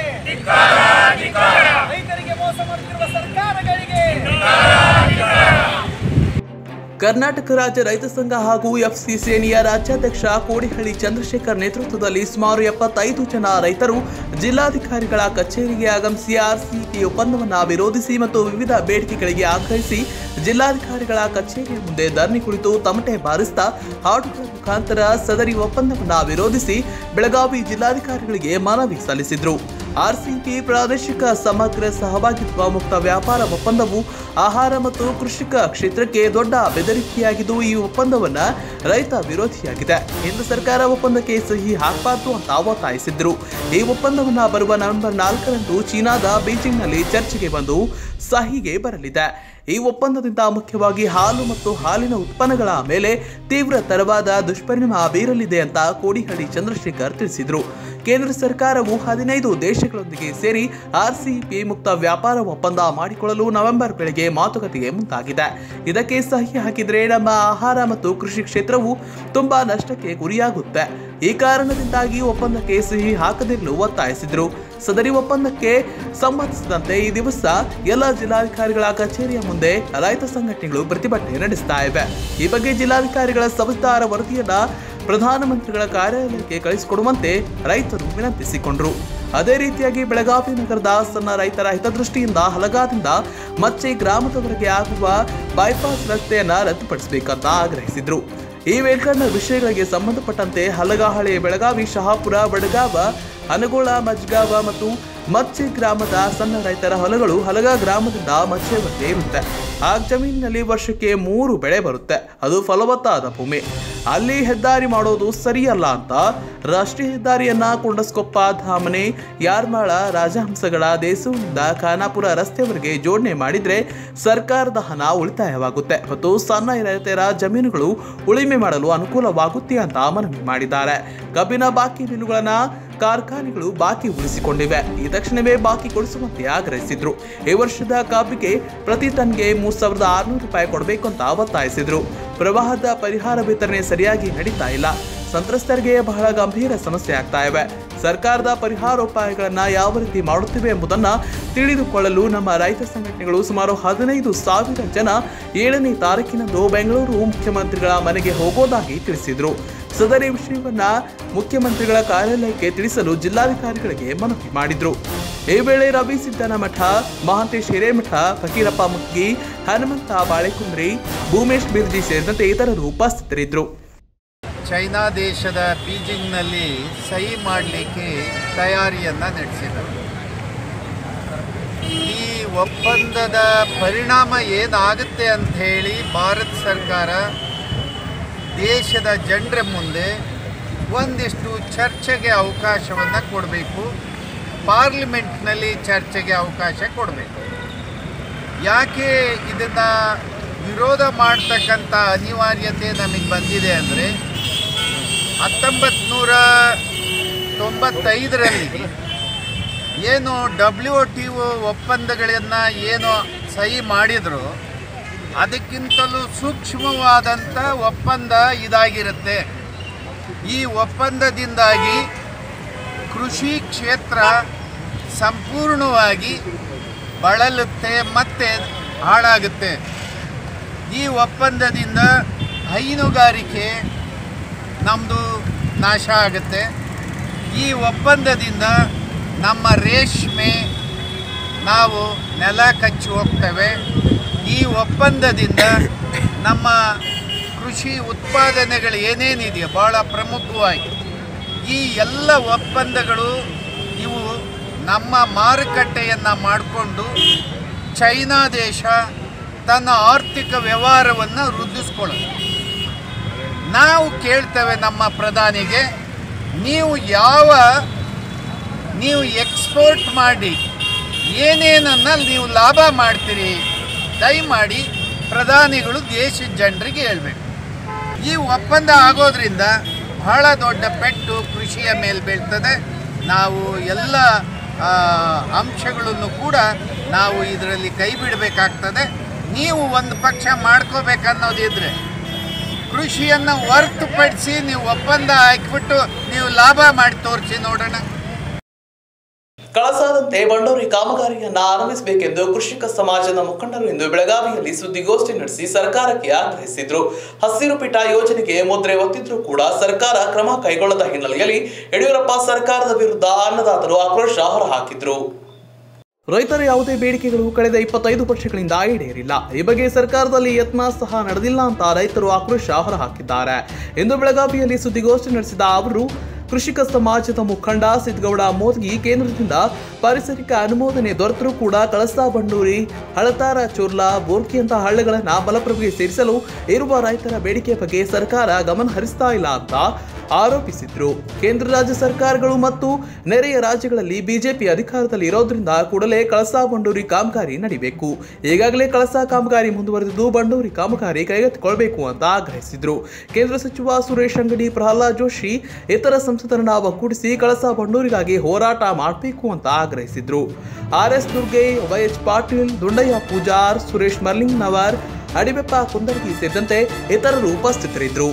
ರೈತರಿಗೆ ಮೋಸ ಮಾಡುತ್ತಿರುವ ಸರ್ಕಾರಗಳಿಗೆ ಕರ್ನಾಟಕ ರಾಜ್ಯ ರೈತ ಸಂಘ ಹಾಗೂ ಎಫ್ಸಿ ಸೇನೆಯ ರಾಜ್ಯಾಧ್ಯಕ್ಷ ಕೋಡಿಹಳ್ಳಿ ಚಂದ್ರಶೇಖರ್ ನೇತೃತ್ವದಲ್ಲಿ ಸುಮಾರು ಎಪ್ಪತ್ತೈದು ಜನ ರೈತರು ಜಿಲ್ಲಾಧಿಕಾರಿಗಳ ಕಚೇರಿಗೆ ಆಗಮಿಸಿ ಆರ್ಸಿಪಿ ಒಪ್ಪಂದವನ್ನು ವಿರೋಧಿಸಿ ಮತ್ತು ವಿವಿಧ ಬೇಡಿಕೆಗಳಿಗೆ ಆಗ್ರಹಿಸಿ ಜಿಲ್ಲಾಧಿಕಾರಿಗಳ ಕಚೇರಿಯ ಮುಂದೆ ಧರಣಿ ಕುಳಿತು ತಮಟೆ ಬಾರಿಸ್ತಾ ಹಾಡುಗಳ ಮುಖಾಂತರ ಸದರಿ ಒಪ್ಪಂದವನ್ನು ವಿರೋಧಿಸಿ ಬೆಳಗಾವಿ ಜಿಲ್ಲಾಧಿಕಾರಿಗಳಿಗೆ ಮನವಿ ಸಲ್ಲಿಸಿದ್ರು ಆರ್ಸಿಪಿ ಪ್ರಾದೇಶಿಕ ಸಮಗ್ರ ಸಹಭಾಗಿತ್ವ ಮುಕ್ತ ವ್ಯಾಪಾರ ಒಪ್ಪಂದವು ಆಹಾರ ಮತ್ತು ಕೃಷಿಕ ಕ್ಷೇತ್ರಕ್ಕೆ ದೊಡ್ಡ ಬೆದರಿಕೆಯಾಗಿದ್ದು ಈ ಒಪ್ಪಂದವನ್ನ ರೈತ ವಿರೋಧಿಯಾಗಿದೆ ಕೇಂದ್ರ ಸರ್ಕಾರ ಒಪ್ಪಂದಕ್ಕೆ ಸಹಿ ಹಾಕಬಾರ್ದು ಅಂತ ಒತ್ತಾಯಿಸಿದ್ರು ಈ ಒಪ್ಪಂದವನ್ನ ಬರುವ ನವೆಂಬರ್ ನಾಲ್ಕರಂದು ಚೀನಾದ ಬೀಜಿಂಗ್ನಲ್ಲಿ ಚರ್ಚೆಗೆ ಬಂದು ಸಹಿಗೆ ಬರಲಿದೆ ಈ ಒಪ್ಪಂದದಿಂದ ಮುಖ್ಯವಾಗಿ ಹಾಲು ಮತ್ತು ಹಾಲಿನ ಉತ್ಪನ್ನಗಳ ಮೇಲೆ ತೀವ್ರ ತರವಾದ ದುಷ್ಪರಿಣಾಮ ಬೀರಲಿದೆ ಅಂತ ಕೋಡಿಹಳ್ಳಿ ಚಂದ್ರಶೇಖರ್ ತಿಳಿಸಿದರು ಕೇಂದ್ರ ಸರ್ಕಾರವು ಹದಿನೈದು ದೇಶಗಳೊಂದಿಗೆ ಸೇರಿ ಆರ್ಸಿಪಿ ಮುಕ್ತ ವ್ಯಾಪಾರ ಒಪ್ಪಂದ ಮಾಡಿಕೊಳ್ಳಲು ನವೆಂಬರ್ ವೇಳೆಗೆ ಮಾತುಕತೆಗೆ ಮುಂದಾಗಿದೆ ಇದಕ್ಕೆ ಸಹಿ ಹಾಕಿದ್ರೆ ನಮ್ಮ ಆಹಾರ ಮತ್ತು ಕೃಷಿ ಕ್ಷೇತ್ರವು ತುಂಬಾ ನಷ್ಟಕ್ಕೆ ಗುರಿಯಾಗುತ್ತೆ ಈ ಕಾರಣದಿಂದಾಗಿ ಒಪ್ಪಂದಕ್ಕೆ ಸಹಿ ಹಾಕದಿರಲು ಒತ್ತಾಯಿಸಿದರು ಸದರಿ ಒಪ್ಪಂದಕ್ಕೆ ಸಂಬಂಧಿಸಿದಂತೆ ಈ ದಿವಸ ಎಲ್ಲ ಜಿಲ್ಲಾಧಿಕಾರಿಗಳ ಕಚೇರಿಯ ಮುಂದೆ ರೈತ ಸಂಘಟನೆಗಳು ಪ್ರತಿಭಟನೆ ನಡೆಸ್ತಾ ಇವೆ ಈ ಬಗ್ಗೆ ಜಿಲ್ಲಾಧಿಕಾರಿಗಳ ಸವಿಸ್ತಾರ ವರದಿಯನ್ನ ಪ್ರಧಾನಮಂತ್ರಿಗಳ ಕಾರ್ಯಾಲಯಕ್ಕೆ ಕಳಿಸಿಕೊಡುವಂತೆ ರೈತರು ವಿನಂತಿಸಿಕೊಂಡರು ಅದೇ ರೀತಿಯಾಗಿ ಬೆಳಗಾವಿ ನಗರದ ಸಣ್ಣ ರೈತರ ಹಿತದೃಷ್ಟಿಯಿಂದ ಹಲಗಾದಿಂದ ಮಚ್ಚೆ ಗ್ರಾಮದವರೆಗೆ ಆಗುವ ಬೈಪಾಸ್ ರಸ್ತೆಯನ್ನ ರದ್ದುಪಡಿಸಬೇಕಂತ ಆಗ್ರಹಿಸಿದ್ರು ಈ ವೇಳ್ಕಂಡ ವಿಷಯಗಳಿಗೆ ಸಂಬಂಧಪಟ್ಟಂತೆ ಹಲಗಾಹಳೆ ಬೆಳಗಾವಿ ಶಹಾಪುರ ಬಡಗಾವ ಅನಗೋಳ ಮಜ್ಗಾವ ಮತ್ತು ಮಚ್ಚೆ ಗ್ರಾಮದ ಸಣ್ಣ ರೈತರ ಹೊಲಗಳು ಹಲಗ ಗ್ರಾಮದಿಂದ ಮಚ್ಚೆವರೆಗೆ ಇರುತ್ತೆ ಆ ಜಮೀನಿನಲ್ಲಿ ವರ್ಷಕ್ಕೆ ಮೂರು ಬೆಳೆ ಬರುತ್ತೆ ಅದು ಫಲವತ್ತಾದ ಭೂಮಿ ಅಲ್ಲಿ ಹೆದ್ದಾರಿ ಮಾಡೋದು ಸರಿಯಲ್ಲ ಅಂತ ರಾಷ್ಟ್ರೀಯ ಹೆದ್ದಾರಿಯನ್ನ ಕೊಂಡಸ್ಕೊಪ್ಪ ಧಾಮನೆ ಯಾರ್ಮಾಳ ರಾಜಹಂಸಗಳ ದೇಸೂರಿನಿಂದ ಖಾನಾಪುರ ರಸ್ತೆವರೆಗೆ ಜೋಡಣೆ ಮಾಡಿದ್ರೆ ಸರ್ಕಾರದ ಹಣ ಉಳಿತಾಯವಾಗುತ್ತೆ ಮತ್ತು ಸಣ್ಣ ರೈತರ ಜಮೀನುಗಳು ಉಳಿಮೆ ಮಾಡಲು ಅನುಕೂಲವಾಗುತ್ತೆ ಅಂತ ಮನವಿ ಮಾಡಿದ್ದಾರೆ ಕಬ್ಬಿನ ಬಾಕಿ ಬಿಲ್ಲುಗಳನ್ನ ಕಾರ್ಖಾನೆಗಳು ಬಾಕಿ ಉಳಿಸಿಕೊಂಡಿವೆ ಈ ತಕ್ಷಣವೇ ಬಾಕಿ ಕೊಡಿಸುವಂತೆ ಆಗ್ರಹಿಸಿದ್ರು ಈ ವರ್ಷದ ಕಾಪಿಗೆ ಪ್ರತಿ ಟನ್ಗೆ ಮೂರ್ ಸಾವಿರದ ಆರುನೂರು ರೂಪಾಯಿ ಕೊಡಬೇಕು ಅಂತ ಒತ್ತಾಯಿಸಿದ್ರು ಪ್ರವಾಹದ ಪರಿಹಾರ ವಿತರಣೆ ಸರಿಯಾಗಿ ನಡೀತಾ ಇಲ್ಲ ಸಂತ್ರಸ್ತರಿಗೆ ಬಹಳ ಗಂಭೀರ ಸಮಸ್ಯೆ ಆಗ್ತಾ ಇವೆ ಸರ್ಕಾರದ ಪರಿಹಾರೋಪಾಯಗಳನ್ನ ಯಾವ ರೀತಿ ಮಾಡುತ್ತಿವೆ ಎಂಬುದನ್ನ ತಿಳಿದುಕೊಳ್ಳಲು ನಮ್ಮ ರೈತ ಸಂಘಟನೆಗಳು ಸುಮಾರು ಹದಿನೈದು ಸಾವಿರ ಜನ ಏಳನೇ ತಾರೀಕಿನಂದು ಬೆಂಗಳೂರು ಮುಖ್ಯಮಂತ್ರಿಗಳ ಮನೆಗೆ ಹೋಗೋದಾಗಿ ತಿಳಿಸಿದ್ರು ಸದರಿ ವಿಷಯವನ್ನ ಮುಖ್ಯಮಂತ್ರಿಗಳ ಕಾರ್ಯಾಲಯಕ್ಕೆ ತಿಳಿಸಲು ಜಿಲ್ಲಾಧಿಕಾರಿಗಳಿಗೆ ಮನವಿ ಮಾಡಿದ್ರು ಈ ವೇಳೆ ರವಿ ಸಿದ್ದನ ಮಠ ಮಹಾಂತೇಶ್ ಹಿರೇಮಠ ಫಕೀರಪ್ಪ ಮುಖ್ಗಿ ಹನುಮಂತ ಬಾಳೆಕುಂದ್ರಿ ಭೂಮೇಶ್ ಬಿರ್ಜಿ ಸೇರಿದಂತೆ ಇತರರು ಉಪಸ್ಥಿತರಿದ್ದರು ಚೈನಾ ದೇಶದ ಬೀಜಿಂಗ್ನಲ್ಲಿ ಸಹಿ ಮಾಡಲಿಕ್ಕೆ ತಯಾರಿಯನ್ನು ನಡೆಸಿದರು ಈ ಒಪ್ಪಂದದ ಪರಿಣಾಮ ಏನಾಗುತ್ತೆ ಅಂತ ಹೇಳಿ ಭಾರತ ಸರ್ಕಾರ ದೇಶದ ಜನರ ಮುಂದೆ ಒಂದಿಷ್ಟು ಚರ್ಚೆಗೆ ಅವಕಾಶವನ್ನು ಕೊಡಬೇಕು ಪಾರ್ಲಿಮೆಂಟ್ನಲ್ಲಿ ಚರ್ಚೆಗೆ ಅವಕಾಶ ಕೊಡಬೇಕು ಯಾಕೆ ಇದನ್ನು ವಿರೋಧ ಮಾಡ್ತಕ್ಕಂಥ ಅನಿವಾರ್ಯತೆ ನಮಗೆ ಬಂದಿದೆ ಅಂದರೆ ಹತ್ತೊಂಬತ್ತು ನೂರ ತೊಂಬತ್ತೈದರಲ್ಲಿ ಏನು ಡಬ್ಲ್ಯೂ ಟಿ ಒ ಒಪ್ಪಂದಗಳನ್ನು ಏನು ಸಹಿ ಮಾಡಿದ್ರು ಅದಕ್ಕಿಂತಲೂ ಸೂಕ್ಷ್ಮವಾದಂಥ ಒಪ್ಪಂದ ಇದಾಗಿರುತ್ತೆ ಈ ಒಪ್ಪಂದದಿಂದಾಗಿ ಕೃಷಿ ಕ್ಷೇತ್ರ ಸಂಪೂರ್ಣವಾಗಿ ಬಳಲುತ್ತೆ ಮತ್ತು ಹಾಳಾಗುತ್ತೆ ಈ ಒಪ್ಪಂದದಿಂದ ಹೈನುಗಾರಿಕೆ ನಮ್ಮದು ನಾಶ ಆಗುತ್ತೆ ಈ ಒಪ್ಪಂದದಿಂದ ನಮ್ಮ ರೇಷ್ಮೆ ನಾವು ನೆಲ ಕಚ್ಚಿ ಹೋಗ್ತೇವೆ ಈ ಒಪ್ಪಂದದಿಂದ ನಮ್ಮ ಕೃಷಿ ಉತ್ಪಾದನೆಗಳು ಏನೇನಿದೆಯೋ ಭಾಳ ಪ್ರಮುಖವಾಗಿ ಈ ಎಲ್ಲ ಒಪ್ಪಂದಗಳು ಇವು ನಮ್ಮ ಮಾರುಕಟ್ಟೆಯನ್ನು ಮಾಡಿಕೊಂಡು ಚೈನಾ ದೇಶ ತನ್ನ ಆರ್ಥಿಕ ವ್ಯವಹಾರವನ್ನು ವೃದ್ಧಿಸ್ಕೊಳ್ಳೋದು ನಾವು ಕೇಳ್ತೇವೆ ನಮ್ಮ ಪ್ರಧಾನಿಗೆ ನೀವು ಯಾವ ನೀವು ಎಕ್ಸ್ಪೋರ್ಟ್ ಮಾಡಿ ಏನೇನನ್ನ ನೀವು ಲಾಭ ಮಾಡ್ತೀರಿ ದಯಮಾಡಿ ಪ್ರಧಾನಿಗಳು ದೇಶದ ಜನರಿಗೆ ಹೇಳಬೇಕು ಈ ಒಪ್ಪಂದ ಆಗೋದ್ರಿಂದ ಬಹಳ ದೊಡ್ಡ ಪೆಟ್ಟು ಕೃಷಿಯ ಮೇಲೆ ಬೀಳ್ತದೆ ನಾವು ಎಲ್ಲ ಆ, ಅಂಶಗಳನ್ನು ಕೂಡ ನಾವು ಇದರಲ್ಲಿ ಕೈ ಬಿಡಬೇಕಾಗ್ತದೆ ನೀವು ಒಂದು ಪಕ್ಷ ಮಾಡ್ಕೋಬೇಕನ್ನೋದಿದ್ರೆ ಕೃಷಿಯನ್ನು ಹೊರತುಪಡಿಸಿ ನೀವು ಒಪ್ಪಂದ ಹಾಕಿಬಿಟ್ಟು ನೀವು ಲಾಭ ಮಾಡಿ ತೋರಿಸಿ ನೋಡೋಣ ಕಳಸಾದಂತೆ ಬಂಡೂರಿ ಕಾಮಗಾರಿಯನ್ನ ಆರಂಭಿಸಬೇಕೆಂದು ಕೃಷಿಕ ಸಮಾಜದ ಮುಖಂಡರು ಇಂದು ಬೆಳಗಾವಿಯಲ್ಲಿ ಸುದ್ದಿಗೋಷ್ಠಿ ನಡೆಸಿ ಸರ್ಕಾರಕ್ಕೆ ಆಗ್ರಹಿಸಿದ್ರು ಹಸಿರು ಪೀಠ ಯೋಜನೆಗೆ ಮುದ್ರೆ ಒತ್ತಿದ್ರೂ ಕೂಡ ಸರ್ಕಾರ ಕ್ರಮ ಕೈಗೊಳ್ಳದ ಹಿನ್ನೆಲೆಯಲ್ಲಿ ಯಡಿಯೂರಪ್ಪ ಸರ್ಕಾರದ ವಿರುದ್ಧ ಅನ್ನದಾತರು ಆಕ್ರೋಶ ಹೊರಹಾಕಿದ್ರು ರೈತರ ಯಾವುದೇ ಬೇಡಿಕೆಗಳು ಕಳೆದ ಇಪ್ಪತ್ತೈದು ವರ್ಷಗಳಿಂದ ಈಡೇರಿಲ್ಲ ಈ ಬಗ್ಗೆ ಸರ್ಕಾರದಲ್ಲಿ ಯತ್ನ ಸಹ ನಡೆದಿಲ್ಲ ಅಂತ ರೈತರು ಆಕ್ರೋಶ ಹೊರಹಾಕಿದ್ದಾರೆ ಇಂದು ಬೆಳಗಾವಿಯಲ್ಲಿ ಸುದ್ದಿಗೋಷ್ಠಿ ನಡೆಸಿದ ಅವರು ಕೃಷಿಕ ಸಮಾಜದ ಮುಖಂಡ ಸಿದ್ದಗೌಡ ಮೋದ್ಗಿ ಕೇಂದ್ರದಿಂದ ಪಾರಿಸರಿಕ ಅನುಮೋದನೆ ದೊರೆತರೂ ಕೂಡ ಕಳಸಾ ಬಂಡೂರಿ ಹಳತಾರ ಚೋರ್ಲಾ ಬೋರ್ಕಿಯಂತಹ ಹಳ್ಳಿಗಳನ್ನ ಬಲಪ್ರಭುಗೆ ಸೇರಿಸಲು ಇರುವ ರೈತರ ಬೇಡಿಕೆ ಬಗ್ಗೆ ಸರ್ಕಾರ ಗಮನ ಹರಿಸ್ತಾ ಇಲ್ಲ ಅಂತ ಆರೋಪಿಸಿದ್ರು ಕೇಂದ್ರ ರಾಜ್ಯ ಸರ್ಕಾರಗಳು ಮತ್ತು ನೆರೆಯ ರಾಜ್ಯಗಳಲ್ಲಿ ಬಿಜೆಪಿ ಅಧಿಕಾರದಲ್ಲಿ ಇರೋದ್ರಿಂದ ಕೂಡಲೇ ಕಳಸಾ ಬಂಡೂರಿ ಕಾಮಗಾರಿ ನಡಿಬೇಕು ಈಗಾಗಲೇ ಕಳಸಾ ಕಾಮಗಾರಿ ಮುಂದುವರೆದಿದ್ದು ಬಂಡೂರಿ ಕಾಮಗಾರಿ ಕೈಗೆತ್ತಿಕೊಳ್ಬೇಕು ಅಂತ ಆಗ್ರಹಿಸಿದ್ರು ಕೇಂದ್ರ ಸಚಿವ ಸುರೇಶ್ ಅಂಗಡಿ ಪ್ರಹ್ಲಾದ್ ಜೋಶಿ ಇತರ ಸಂಸದರನ್ನ ಒಗ್ಗೂಡಿಸಿ ಕಳಸಾ ಬಂಡೂರಿಗಾಗಿ ಹೋರಾಟ ಮಾಡಬೇಕು ಅಂತ ಆಗ್ರಹಿಸಿದ್ರು R S Durge Y H Patil Dundayya Pujar Suresh Marlingnavar Adibeppa Kundargi ಸೇರಿದಂತೆ ಇತರರು ಉಪಸ್ಥಿತರಿದ್ದರು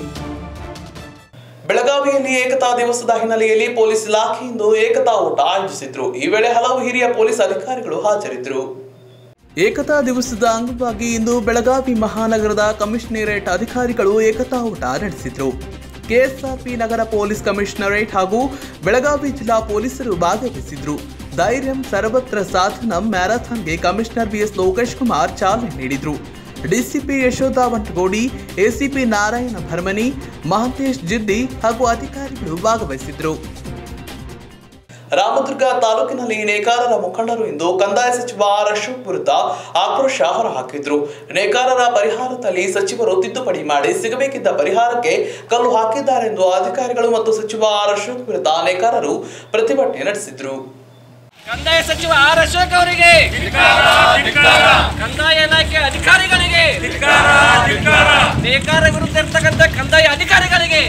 ಬೆಳಗಾವಿಯಲ್ಲಿ ಏಕತಾ ದಿವಸದ ಹಿನ್ನೆಲೆಯಲ್ಲಿ ಪೊಲೀಸ್ ಇಲಾಖೆಯಿಂದ ಏಕತಾ ಓಟ ಆಯೋಜಿಸಿದ್ರು ಈ ವೇಳೆ ಹಲವು ಹಿರಿಯ ಪೊಲೀಸ್ ಅಧಿಕಾರಿಗಳು ಹಾಜರಿದ್ದರು ಏಕತಾ ದಿವಸದ ಅಂಗವಾಗಿ ಇಂದು ಬೆಳಗಾವಿ ಮಹಾನಗರದ ಕಮಿಷನರೇಟ್ ಅಧಿಕಾರಿಗಳು ಏಕತಾ ಓಟ ನಡೆಸಿದ್ರು ಕೆಎಸ್ಆರ್ಪಿ ನಗರ ಪೊಲೀಸ್ ಕಮಿಷನರೇಟ್ ಹಾಗೂ ಬೆಳಗಾವಿ ಜಿಲ್ಲಾ ಪೊಲೀಸರು ಭಾಗವಹಿಸಿದ್ರು ಧೈರ್ಯಂ ಸರ್ವತ್ರ ಸಾಧನಂ ಮ್ಯಾರಥಾನ್ಗೆ ಕಮಿಷನರ್ ಬಿಎಸ್ ಲೋಕೇಶ್ ಕುಮಾರ್ ಚಾಲನೆ ನೀಡಿದ್ರು ಡಿಸಿಪಿ ಯಶೋಧ ವಂಟಗೋಡಿ ಎಸಿಪಿ ನಾರಾಯಣ ಭರ್ಮನಿ ಮಹಂತೇಶ್ ಜಿದ್ದಿ ಹಾಗೂ ಅಧಿಕಾರಿಗಳು ಭಾಗವಹಿಸಿದ್ರು ರಾಮದುರ್ಗ ತಾಲೂಕಿನಲ್ಲಿ ನೇಕಾರರ ಮುಖಂಡರು ಇಂದು ಕಂದಾಯ ಸಚಿವ ಆರ್ ಅಶೋಕ್ ವಿರುದ್ಧ ಆಕ್ರೋಶ ಹೊರಹಾಕಿದ್ರು ನೇಕಾರರ ಪರಿಹಾರದಲ್ಲಿ ಸಚಿವರು ತಿದ್ದುಪಡಿ ಮಾಡಿ ಸಿಗಬೇಕಿದ್ದ ಪರಿಹಾರಕ್ಕೆ ಕಲ್ಲು ಹಾಕಿದ್ದಾರೆಂದು ಅಧಿಕಾರಿಗಳು ಮತ್ತು ಸಚಿವ ಆರ್ ಅಶೋಕ್ ವಿರುದ್ಧ ನೇಕಾರರು ಪ್ರತಿಭಟನೆ ನಡೆಸಿದ್ರು ಕಂದಾಯ ಸಚಿವ ಆರ್ ಅಶೋಕ್ ಅವರಿಗೆ ಕಂದಾಯ ಇಲಾಖೆ ಅಧಿಕಾರಿಗಳಿಗೆ ನೇಕಾರ ವಿರುದ್ಧ ಇರ್ತಕ್ಕಂಥ ಕಂದಾಯ ಅಧಿಕಾರಿಗಳಿಗೆ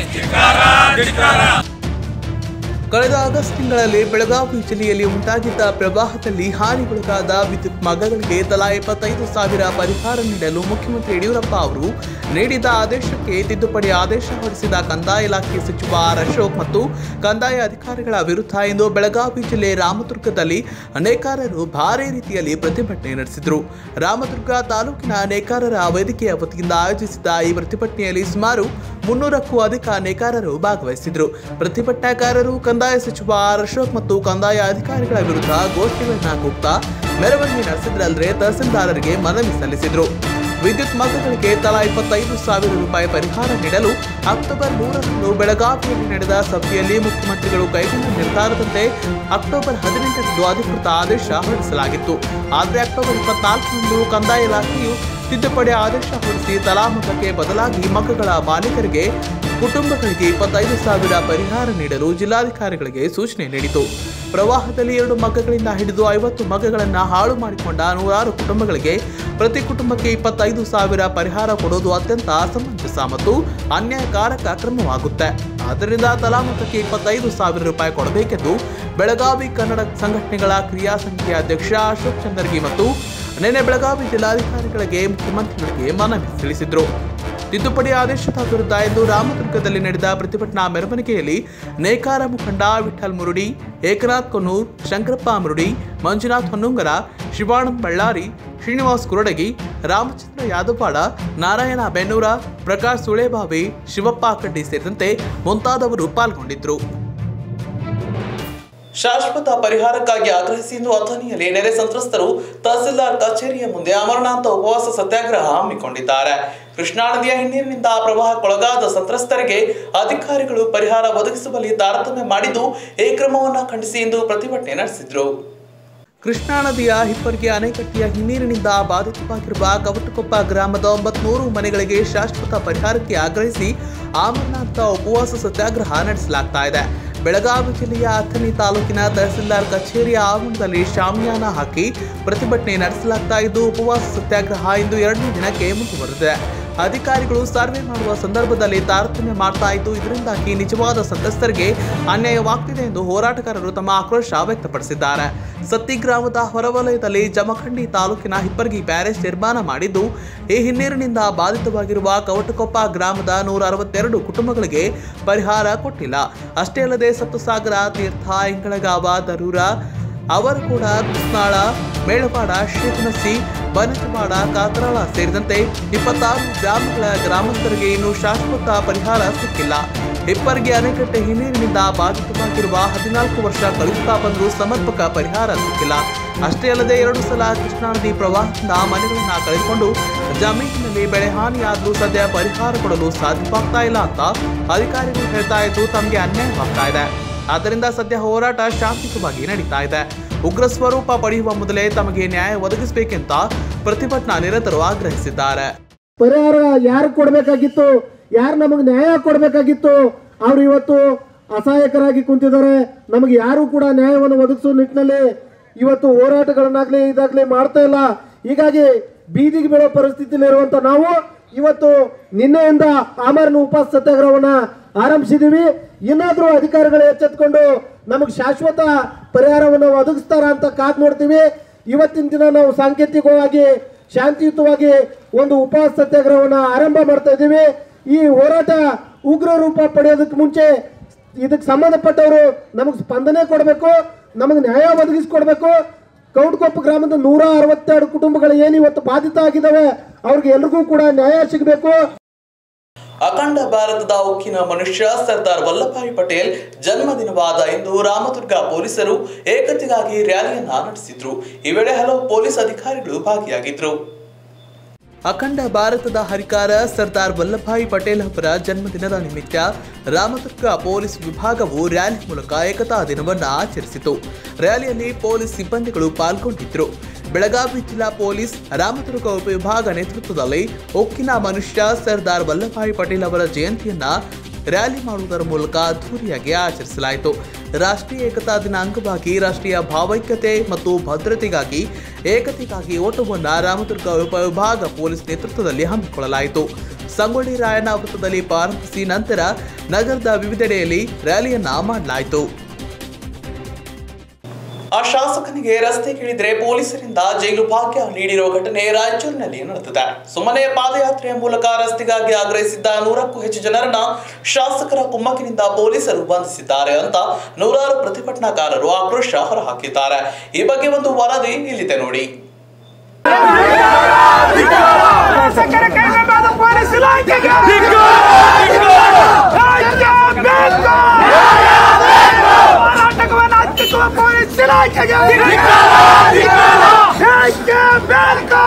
ಕಳೆದ ಆಗಸ್ಟ್ ತಿಂಗಳಲ್ಲಿ ಬೆಳಗಾವಿ ಜಿಲ್ಲೆಯಲ್ಲಿ ಉಂಟಾಗಿದ್ದ ಪ್ರವಾಹದಲ್ಲಿ ಹಾನಿಗೊಳಗಾದ ವಿದ್ಯುತ್ ಮಗ್ಗಗಳಿಗೆ ತಲಾ ಎಪ್ಪತ್ತೈದು ಸಾವಿರ ಪರಿಹಾರ ನೀಡಲು ಮುಖ್ಯಮಂತ್ರಿ ಯಡಿಯೂರಪ್ಪ ಅವರು ನೀಡಿದ ಆದೇಶಕ್ಕೆ ತಿದ್ದುಪಡಿ ಆದೇಶ ಹೊರಡಿಸಿದ ಕಂದಾಯ ಇಲಾಖೆ ಸಚಿವ ಆರ್ ಅಶೋಕ್ ಮತ್ತು ಕಂದಾಯ ಅಧಿಕಾರಿಗಳ ವಿರುದ್ಧ ಇಂದು ಬೆಳಗಾವಿ ಜಿಲ್ಲೆ ರಾಮದುರ್ಗದಲ್ಲಿ ನೇಕಾರರು ಭಾರೀ ರೀತಿಯಲ್ಲಿ ಪ್ರತಿಭಟನೆ ನಡೆಸಿದರು ರಾಮದುರ್ಗ ತಾಲೂಕಿನ ನೇಕಾರರ ವೇದಿಕೆಯ ವತಿಯಿಂದ ಆಯೋಜಿಸಿದ ಈ ಪ್ರತಿಭಟನೆಯಲ್ಲಿ ಸುಮಾರು ಮುನ್ನೂರಕ್ಕೂ ಅಧಿಕ ನೇಕಾರರು ಭಾಗವಹಿಸಿದ್ರು ಪ್ರತಿಭಟನಾಕಾರರು ಕಂದಾಯ ಸಚಿವ ಆರ್ ಅಶೋಕ್ ಮತ್ತು ಕಂದಾಯ ಅಧಿಕಾರಿಗಳ ವಿರುದ್ಧ ಗೋಷ್ಠಿಗಳನ್ನ ಕೂಗ್ತಾ ಮೆರವಣಿಗೆ ನಡೆಸಿದ್ರಲ್ಲದೆ ತಹಸೀಲ್ದಾರರಿಗೆ ಮನವಿ ಸಲ್ಲಿಸಿದ್ರು ವಿದ್ಯುತ್ ಮಗ್ಗಗಳಿಗೆ ತಲಾ ಇಪ್ಪತ್ತೈದು ಸಾವಿರ ರೂಪಾಯಿ ಪರಿಹಾರ ನೀಡಲು ಅಕ್ಟೋಬರ್ ಮೂರರಂದು ಬೆಳಗಾವಿಯಲ್ಲಿ ನಡೆದ ಸಭೆಯಲ್ಲಿ ಮುಖ್ಯಮಂತ್ರಿಗಳು ಕೈಗೊಂಡ ನಿರ್ಧಾರದಂತೆ ಅಕ್ಟೋಬರ್ ಹದಿನೆಂಟರಂದು ಅಧಿಕೃತ ಆದೇಶ ಹೊರಡಿಸಲಾಗಿತ್ತು ಆದರೆ ಅಕ್ಟೋಬರ್ ಇಪ್ಪತ್ನಾಲ್ಕರಂದು ಕಂದಾಯ ಇಲಾಖೆಯು ತಿದ್ದುಪಡಿ ಆದೇಶ ಹೊರಡಿಸಿ ತಲಾ ಮಗ್ಗಕ್ಕೆ ಬದಲಾಗಿ ಮಗ್ಗಗಳ ಮಾಲೀಕರಿಗೆ ಕುಟುಂಬಗಳಿಗೆ ಇಪ್ಪತ್ತೈದು ಸಾವಿರ ಪರಿಹಾರ ನೀಡಲು ಜಿಲ್ಲಾಧಿಕಾರಿಗಳಿಗೆ ಸೂಚನೆ ನೀಡಿತು ಪ್ರವಾಹದಲ್ಲಿ ಎರಡು ಮಗ್ಗಗಳಿಂದ ಹಿಡಿದು ಐವತ್ತು ಮಗ್ಗಗಳನ್ನು ಹಾಳು ಮಾಡಿಕೊಂಡ ನೂರಾರು ಕುಟುಂಬಗಳಿಗೆ ಪ್ರತಿ ಕುಟುಂಬಕ್ಕೆ ಇಪ್ಪತ್ತೈದು ಸಾವಿರ ಪರಿಹಾರ ಕೊಡುವುದು ಅತ್ಯಂತ ಅಸಮಂಜಸ ಮತ್ತು ಅನ್ಯಾಯಕಾರಕ ಕ್ರಮವಾಗುತ್ತೆ ಆದ್ದರಿಂದ ತಲಾ ಮೊತ್ತಕ್ಕೆ ಇಪ್ಪತ್ತೈದು ಸಾವಿರ ರೂಪಾಯಿ ಕೊಡಬೇಕೆಂದು ಬೆಳಗಾವಿ ಕನ್ನಡ ಸಂಘಟನೆಗಳ ಕ್ರಿಯಾ ಸಮಿತಿಯ ಅಧ್ಯಕ್ಷ ಅಶೋಕ್ ಚಂದರ್ಗಿ ಮತ್ತು ನಿನ್ನೆ ಬೆಳಗಾವಿ ಜಿಲ್ಲಾಧಿಕಾರಿಗಳಿಗೆ ಮುಖ್ಯಮಂತ್ರಿಗಳಿಗೆ ಮನವಿ ಸಲ್ಲಿಸಿದ್ರು ತಿದ್ದುಪಡಿ ಆದೇಶದ ವಿರುದ್ಧ ಇಂದು ರಾಮದುರ್ಗದಲ್ಲಿ ನಡೆದ ಪ್ರತಿಭಟನಾ ಮೆರವಣಿಗೆಯಲ್ಲಿ ನೇಕಾರ ಮುಖಂಡ ವಿಠಲ್ ಮುರುಡಿ ಏಕನಾಥ್ ಕೊನ್ನೂರ್ ಶಂಕರಪ್ಪ ಮುರುಡಿ ಮಂಜುನಾಥ್ ಹೊನ್ನುಂಗರ ಶಿವಾನಂದ್ ಬಳ್ಳಾರಿ ಶ್ರೀನಿವಾಸ್ ಕುರಡಗಿ ರಾಮಚಂದ್ರ ಯಾದವಾಡ ನಾರಾಯಣ ಬೆನ್ನೂರ ಪ್ರಕಾಶ್ ಸುಳೇಬಾವಿ ಶಿವಪ್ಪ ಕಡ್ಡಿ ಸೇರಿದಂತೆ ಮುಂತಾದವರು ಪಾಲ್ಗೊಂಡಿದ್ದರು ಶಾಶ್ವತ ಪರಿಹಾರಕ್ಕಾಗಿ ಆಗ್ರಹಿಸಿ ಇಂದು ಅಥಣಿಯಲ್ಲಿ ನೆರೆ ಸಂತ್ರಸ್ತರು ತಹಸೀಲ್ದಾರ್ ಕಚೇರಿಯ ಮುಂದೆ ಅಮರನಾಥ ಉಪವಾಸ ಸತ್ಯಾಗ್ರಹ ಹಮ್ಮಿಕೊಂಡಿದ್ದಾರೆ ಕೃಷ್ಣಾ ನದಿಯ ಹಿನ್ನೀರಿನಿಂದ ಪ್ರವಾಹಕ್ಕೊಳಗಾದ ಸಂತ್ರಸ್ತರಿಗೆ ಅಧಿಕಾರಿಗಳು ಪರಿಹಾರ ಒದಗಿಸುವಲ್ಲಿ ತಾರತಮ್ಯ ಮಾಡಿದ್ದು ಈ ಕ್ರಮವನ್ನು ಖಂಡಿಸಿ ಇಂದು ಪ್ರತಿಭಟನೆ ನಡೆಸಿದ್ರು ಕೃಷ್ಣಾ ನದಿಯ ಹಿಪ್ಪರಿಗೆ ಅಣೆಕಟ್ಟೆಯ ಹಿನ್ನೀರಿನಿಂದ ಬಾಧಿತವಾಗಿರುವ ಕವಟಕೊಪ್ಪ ಗ್ರಾಮದ ಒಂಬತ್ನೂರು ಮನೆಗಳಿಗೆ ಶಾಶ್ವತ ಪರಿಹಾರಕ್ಕೆ ಆಗ್ರಹಿಸಿ ಆಮರನಾಥ ಉಪವಾಸ ಸತ್ಯಾಗ್ರಹ ನಡೆಸಲಾಗ್ತಾ ಇದೆ ಬೆಳಗಾವಿ ಜಿಲ್ಲೆಯ ಅಥಣಿ ತಾಲೂಕಿನ ತಹಸೀಲ್ದಾರ್ ಕಚೇರಿಯ ಆವರಣದಲ್ಲಿ ಶಾಮಿಯಾನ ಹಾಕಿ ಪ್ರತಿಭಟನೆ ನಡೆಸಲಾಗ್ತಾ ಇದ್ದು ಉಪವಾಸ ಸತ್ಯಾಗ್ರಹ ಇಂದು ಎರಡನೇ ದಿನಕ್ಕೆ ಮುಂದುವರೆದಿದೆ ಅಧಿಕಾರಿಗಳು ಸರ್ವೆ ಮಾಡುವ ಸಂದರ್ಭದಲ್ಲಿ ತಾರತಮ್ಯ ಮಾಡ್ತಾ ಇದ್ದು ಇದರಿಂದಾಗಿ ನಿಜವಾದ ಸಂತ್ರಸ್ತರಿಗೆ ಅನ್ಯಾಯವಾಗ್ತಿದೆ ಎಂದು ಹೋರಾಟಗಾರರು ತಮ್ಮ ಆಕ್ರೋಶ ವ್ಯಕ್ತಪಡಿಸಿದ್ದಾರೆ ಸತ್ತಿ ಗ್ರಾಮದ ಹೊರವಲಯದಲ್ಲಿ ಜಮಖಂಡಿ ತಾಲೂಕಿನ ಹಿಪ್ಪರ್ಗಿ ಬ್ಯಾರೇಜ್ ನಿರ್ಮಾಣ ಮಾಡಿದ್ದು ಈ ಹಿನ್ನೀರಿನಿಂದ ಬಾಧಿತವಾಗಿರುವ ಕವಟಕೊಪ್ಪ ಗ್ರಾಮದ ನೂರ ಅರವತ್ತೆರಡು ಕುಟುಂಬಗಳಿಗೆ ಪರಿಹಾರ ಕೊಟ್ಟಿಲ್ಲ ಅಷ್ಟೇ ಅಲ್ಲದೆ ಸಪ್ತಸಾಗರ ತೀರ್ಥ ಇಂಗಳಗಾವ ದರೂರ ಅವರು ಕೂಡ ಕೃಷ್ಣಾಳ ಮೇಳವಾಡ ಶ್ರೀಕನಸಿ ಬನಜವಾಡ ಕಾತರಾಳ ಸೇರಿದಂತೆ ಇಪ್ಪತ್ತಾರು ಗ್ರಾಮಗಳ ಗ್ರಾಮಸ್ಥರಿಗೆ ಇನ್ನೂ ಶಾಶ್ವತ ಪರಿಹಾರ ಸಿಕ್ಕಿಲ್ಲ ಹಿಪ್ಪರ್ಗಿ ಅಣೆಕಟ್ಟೆ ಹಿನ್ನೀರಿನಿಂದ ಬಾಧಿತವಾಗಿರುವ ಹದಿನಾಲ್ಕು ವರ್ಷ ಕಳುತ್ತಾ ಬಂದರೂ ಸಮರ್ಪಕ ಪರಿಹಾರ ಸಿಕ್ಕಿಲ್ಲ ಅಷ್ಟೇ ಅಲ್ಲದೆ ಎರಡು ಸಲ ಕೃಷ್ಣಾ ನದಿ ಪ್ರವಾಹದಿಂದ ಮನೆಗಳನ್ನ ಕಳೆದುಕೊಂಡು ಜಮೀನಿನಲ್ಲಿ ಬೆಳೆ ಹಾನಿಯಾದರೂ ಸದ್ಯ ಪರಿಹಾರ ಕೊಡಲು ಸಾಧ್ಯವಾಗ್ತಾ ಇಲ್ಲ ಅಂತ ಅಧಿಕಾರಿಗಳು ಹೇಳ್ತಾ ಇದ್ದು ತಮಗೆ ಅನ್ಯಾಯವಾಗ್ತಾ ಇದೆ ಆದ್ದರಿಂದ ಸದ್ಯ ಹೋರಾಟ ಶಾಂತಿಯುತವಾಗಿ ನಡೀತಾ ಇದೆ ಉಗ್ರ ಸ್ವರೂಪ ಪಡೆಯುವ ಮೊದಲೇ ತಮಗೆ ನ್ಯಾಯ ಒದಗಿಸಬೇಕೆಂತ ಪ್ರತಿಭಟನಾ ನಿರತರು ಆಗ್ರಹಿಸಿದ್ದಾರೆ ಪರಿಹಾರ ಯಾರು ಕೊಡಬೇಕಾಗಿತ್ತು ಯಾರು ನಮಗೆ ನ್ಯಾಯ ಕೊಡಬೇಕಾಗಿತ್ತು ಅವ್ರು ಇವತ್ತು ಅಸಹಾಯಕರಾಗಿ ಕುಂತಿದ್ದಾರೆ ನಮಗೆ ಯಾರು ಕೂಡ ನ್ಯಾಯವನ್ನು ಒದಗಿಸುವ ನಿಟ್ಟಿನಲ್ಲಿ ಇವತ್ತು ಹೋರಾಟಗಳನ್ನಾಗ್ಲಿ ಇದಾಗ್ಲಿ ಮಾಡ್ತಾ ಇಲ್ಲ ಹೀಗಾಗಿ ಬೀದಿಗೆ ಬೀಳೋ ಪರಿಸ್ಥಿತಿಯಲ್ಲಿ ಇರುವಂತ ನಾವು ಇವತ್ತು ನಿನ್ನೆಯಿಂದ ಆಮರಣ ಉಪವಾಸ ಸತ್ಯಾಗ್ರಹವನ್ನ ಆರಂಭಿಸಿದೀವಿ ಇನ್ನಾದ್ರೂ ಅಧಿಕಾರಿಗಳು ಎಚ್ಚೆತ್ಕೊಂಡು ನಮಗೆ ಶಾಶ್ವತ ಪರಿಹಾರವನ್ನು ಒದಗಿಸ್ತಾರ ಅಂತ ಕಾದ್ ನೋಡ್ತೀವಿ ಇವತ್ತಿನ ದಿನ ನಾವು ಸಾಂಕೇತಿಕವಾಗಿ ಶಾಂತಿಯುತವಾಗಿ ಒಂದು ಉಪವಾಸ ಸತ್ಯಾಗ್ರಹವನ್ನ ಆರಂಭ ಮಾಡ್ತಾ ಇದ್ದೀವಿ ಈ ಹೋರಾಟ ಉಗ್ರ ರೂಪ ಪಡೆಯೋದಕ್ಕೆ ಮುಂಚೆ ಇದಕ್ಕೆ ಸಂಬಂಧಪಟ್ಟವರು ನಮಗೆ ಸ್ಪಂದನೆ ಕೊಡಬೇಕು ನಮಗೆ ನ್ಯಾಯ ಒದಗಿಸ್ಕೊಡ್ಬೇಕು ಕೌಟ್ಕೊಪ್ಪ ಗ್ರಾಮದ ನೂರ ಅರವತ್ತೆರಡು ಕುಟುಂಬಗಳು ಏನು ಇವತ್ತು ಬಾಧಿತ ಆಗಿದ್ದಾವೆ ಅವ್ರಿಗೆ ಎಲ್ರಿಗೂ ಕೂಡ ನ್ಯಾಯ ಸಿಗಬೇಕು ಅಖಂಡ ಭಾರತದ ಉಕ್ಕಿನ ಮನುಷ್ಯ ಸರ್ದಾರ್ ವಲ್ಲಭಾಯಿ ಪಟೇಲ್ ಜನ್ಮದಿನವಾದ ಇಂದು ರಾಮದುರ್ಗ ಪೊಲೀಸರು ಏಕತೆಗಾಗಿ ರ್ಯಾಲಿಯನ್ನ ನಡೆಸಿದ್ರು ಈ ವೇಳೆ ಹಲವು ಪೊಲೀಸ್ ಅಧಿಕಾರಿಗಳು ಭಾಗಿಯಾಗಿದ್ರು ಅಖಂಡ ಭಾರತದ ಹರಿಕಾರ ಸರ್ದಾರ್ ವಲ್ಲಭಾಯಿ ಪಟೇಲ್ ಅವರ ಜನ್ಮದಿನದ ನಿಮಿತ್ತ ರಾಮದುರ್ಗ ಪೊಲೀಸ್ ವಿಭಾಗವು ರ್ಯಾಲಿ ಮೂಲಕ ಏಕತಾ ದಿನವನ್ನು ಆಚರಿಸಿತು ರ್ಯಾಲಿಯಲ್ಲಿ ಪೊಲೀಸ್ ಸಿಬ್ಬಂದಿಗಳು ಪಾಲ್ಗೊಂಡಿದ್ದರು ಬೆಳಗಾವಿ ಜಿಲ್ಲಾ ಪೊಲೀಸ್ ರಾಮದುರ್ಗ ಉಪವಿಭಾಗ ನೇತೃತ್ವದಲ್ಲಿ ಉಕ್ಕಿನ ಮನುಷ್ಯ ಸರ್ದಾರ್ ವಲ್ಲಭಾಯಿ ಪಟೇಲ್ ಅವರ ಜಯಂತಿಯನ್ನ ರ್ಯಾಲಿ ಮಾಡುವುದರ ಮೂಲಕ ಅದ್ದೂರಿಯಾಗಿ ಆಚರಿಸಲಾಯಿತು ರಾಷ್ಟ್ರೀಯ ಏಕತಾ ದಿನ ಅಂಗವಾಗಿ ರಾಷ್ಟ್ರೀಯ ಭಾವೈಕ್ಯತೆ ಮತ್ತು ಭದ್ರತೆಗಾಗಿ ಏಕತೆಗಾಗಿ ಓಟವನ್ನು ರಾಮದುರ್ಗ ಉಪವಿಭಾಗ ಪೊಲೀಸ್ ನೇತೃತ್ವದಲ್ಲಿ ಹಮ್ಮಿಕೊಳ್ಳಲಾಯಿತು ಸಂಗೊಳ್ಳಿ ರಾಯಣ್ಣ ವೃತ್ತದಲ್ಲಿ ಪ್ರಾರಂಭಿಸಿ ನಂತರ ನಗರದ ವಿವಿಧೆಡೆಯಲ್ಲಿ ರ್ಯಾಲಿಯನ್ನ ಮಾಡಲಾಯಿತು ಆ ಶಾಸಕನಿಗೆ ರಸ್ತೆ ಕೇಳಿದ್ರೆ ಪೊಲೀಸರಿಂದ ಜೈಲು ಭಾಗ್ಯ ನೀಡಿರುವ ಘಟನೆ ರಾಯಚೂರಿನಲ್ಲಿ ನಡೆದಿದೆ ಸುಮ್ಮನೆ ಪಾದಯಾತ್ರೆಯ ಮೂಲಕ ರಸ್ತೆಗಾಗಿ ಆಗ್ರಹಿಸಿದ್ದ ನೂರಕ್ಕೂ ಹೆಚ್ಚು ಜನರನ್ನ ಶಾಸಕರ ಕುಮ್ಮಕ್ಕಿನಿಂದ ಪೊಲೀಸರು ಬಂಧಿಸಿದ್ದಾರೆ ಅಂತ ನೂರಾರು ಪ್ರತಿಭಟನಾಕಾರರು ಆಕ್ರೋಶ ಹೊರಹಾಕಿದ್ದಾರೆ ಈ ಬಗ್ಗೆ ಒಂದು ವರದಿ ಇಲ್ಲಿದೆ ನೋಡಿ ಶಾಸಕರ ಕೈಗೊಂಡಾದ ಪೊಲೀಸ್ ಇಲಾಖೆಗೆ ರಾಜ್ಯ ಬೇಕು ಹೋರಾಟವನ್ನು ಹತ್ತಿಕ್ಕುವ ಪೊಲೀಸ್ ಇಲಾಖೆಗೆ ರಾಜ್ಯ ಬೇಕು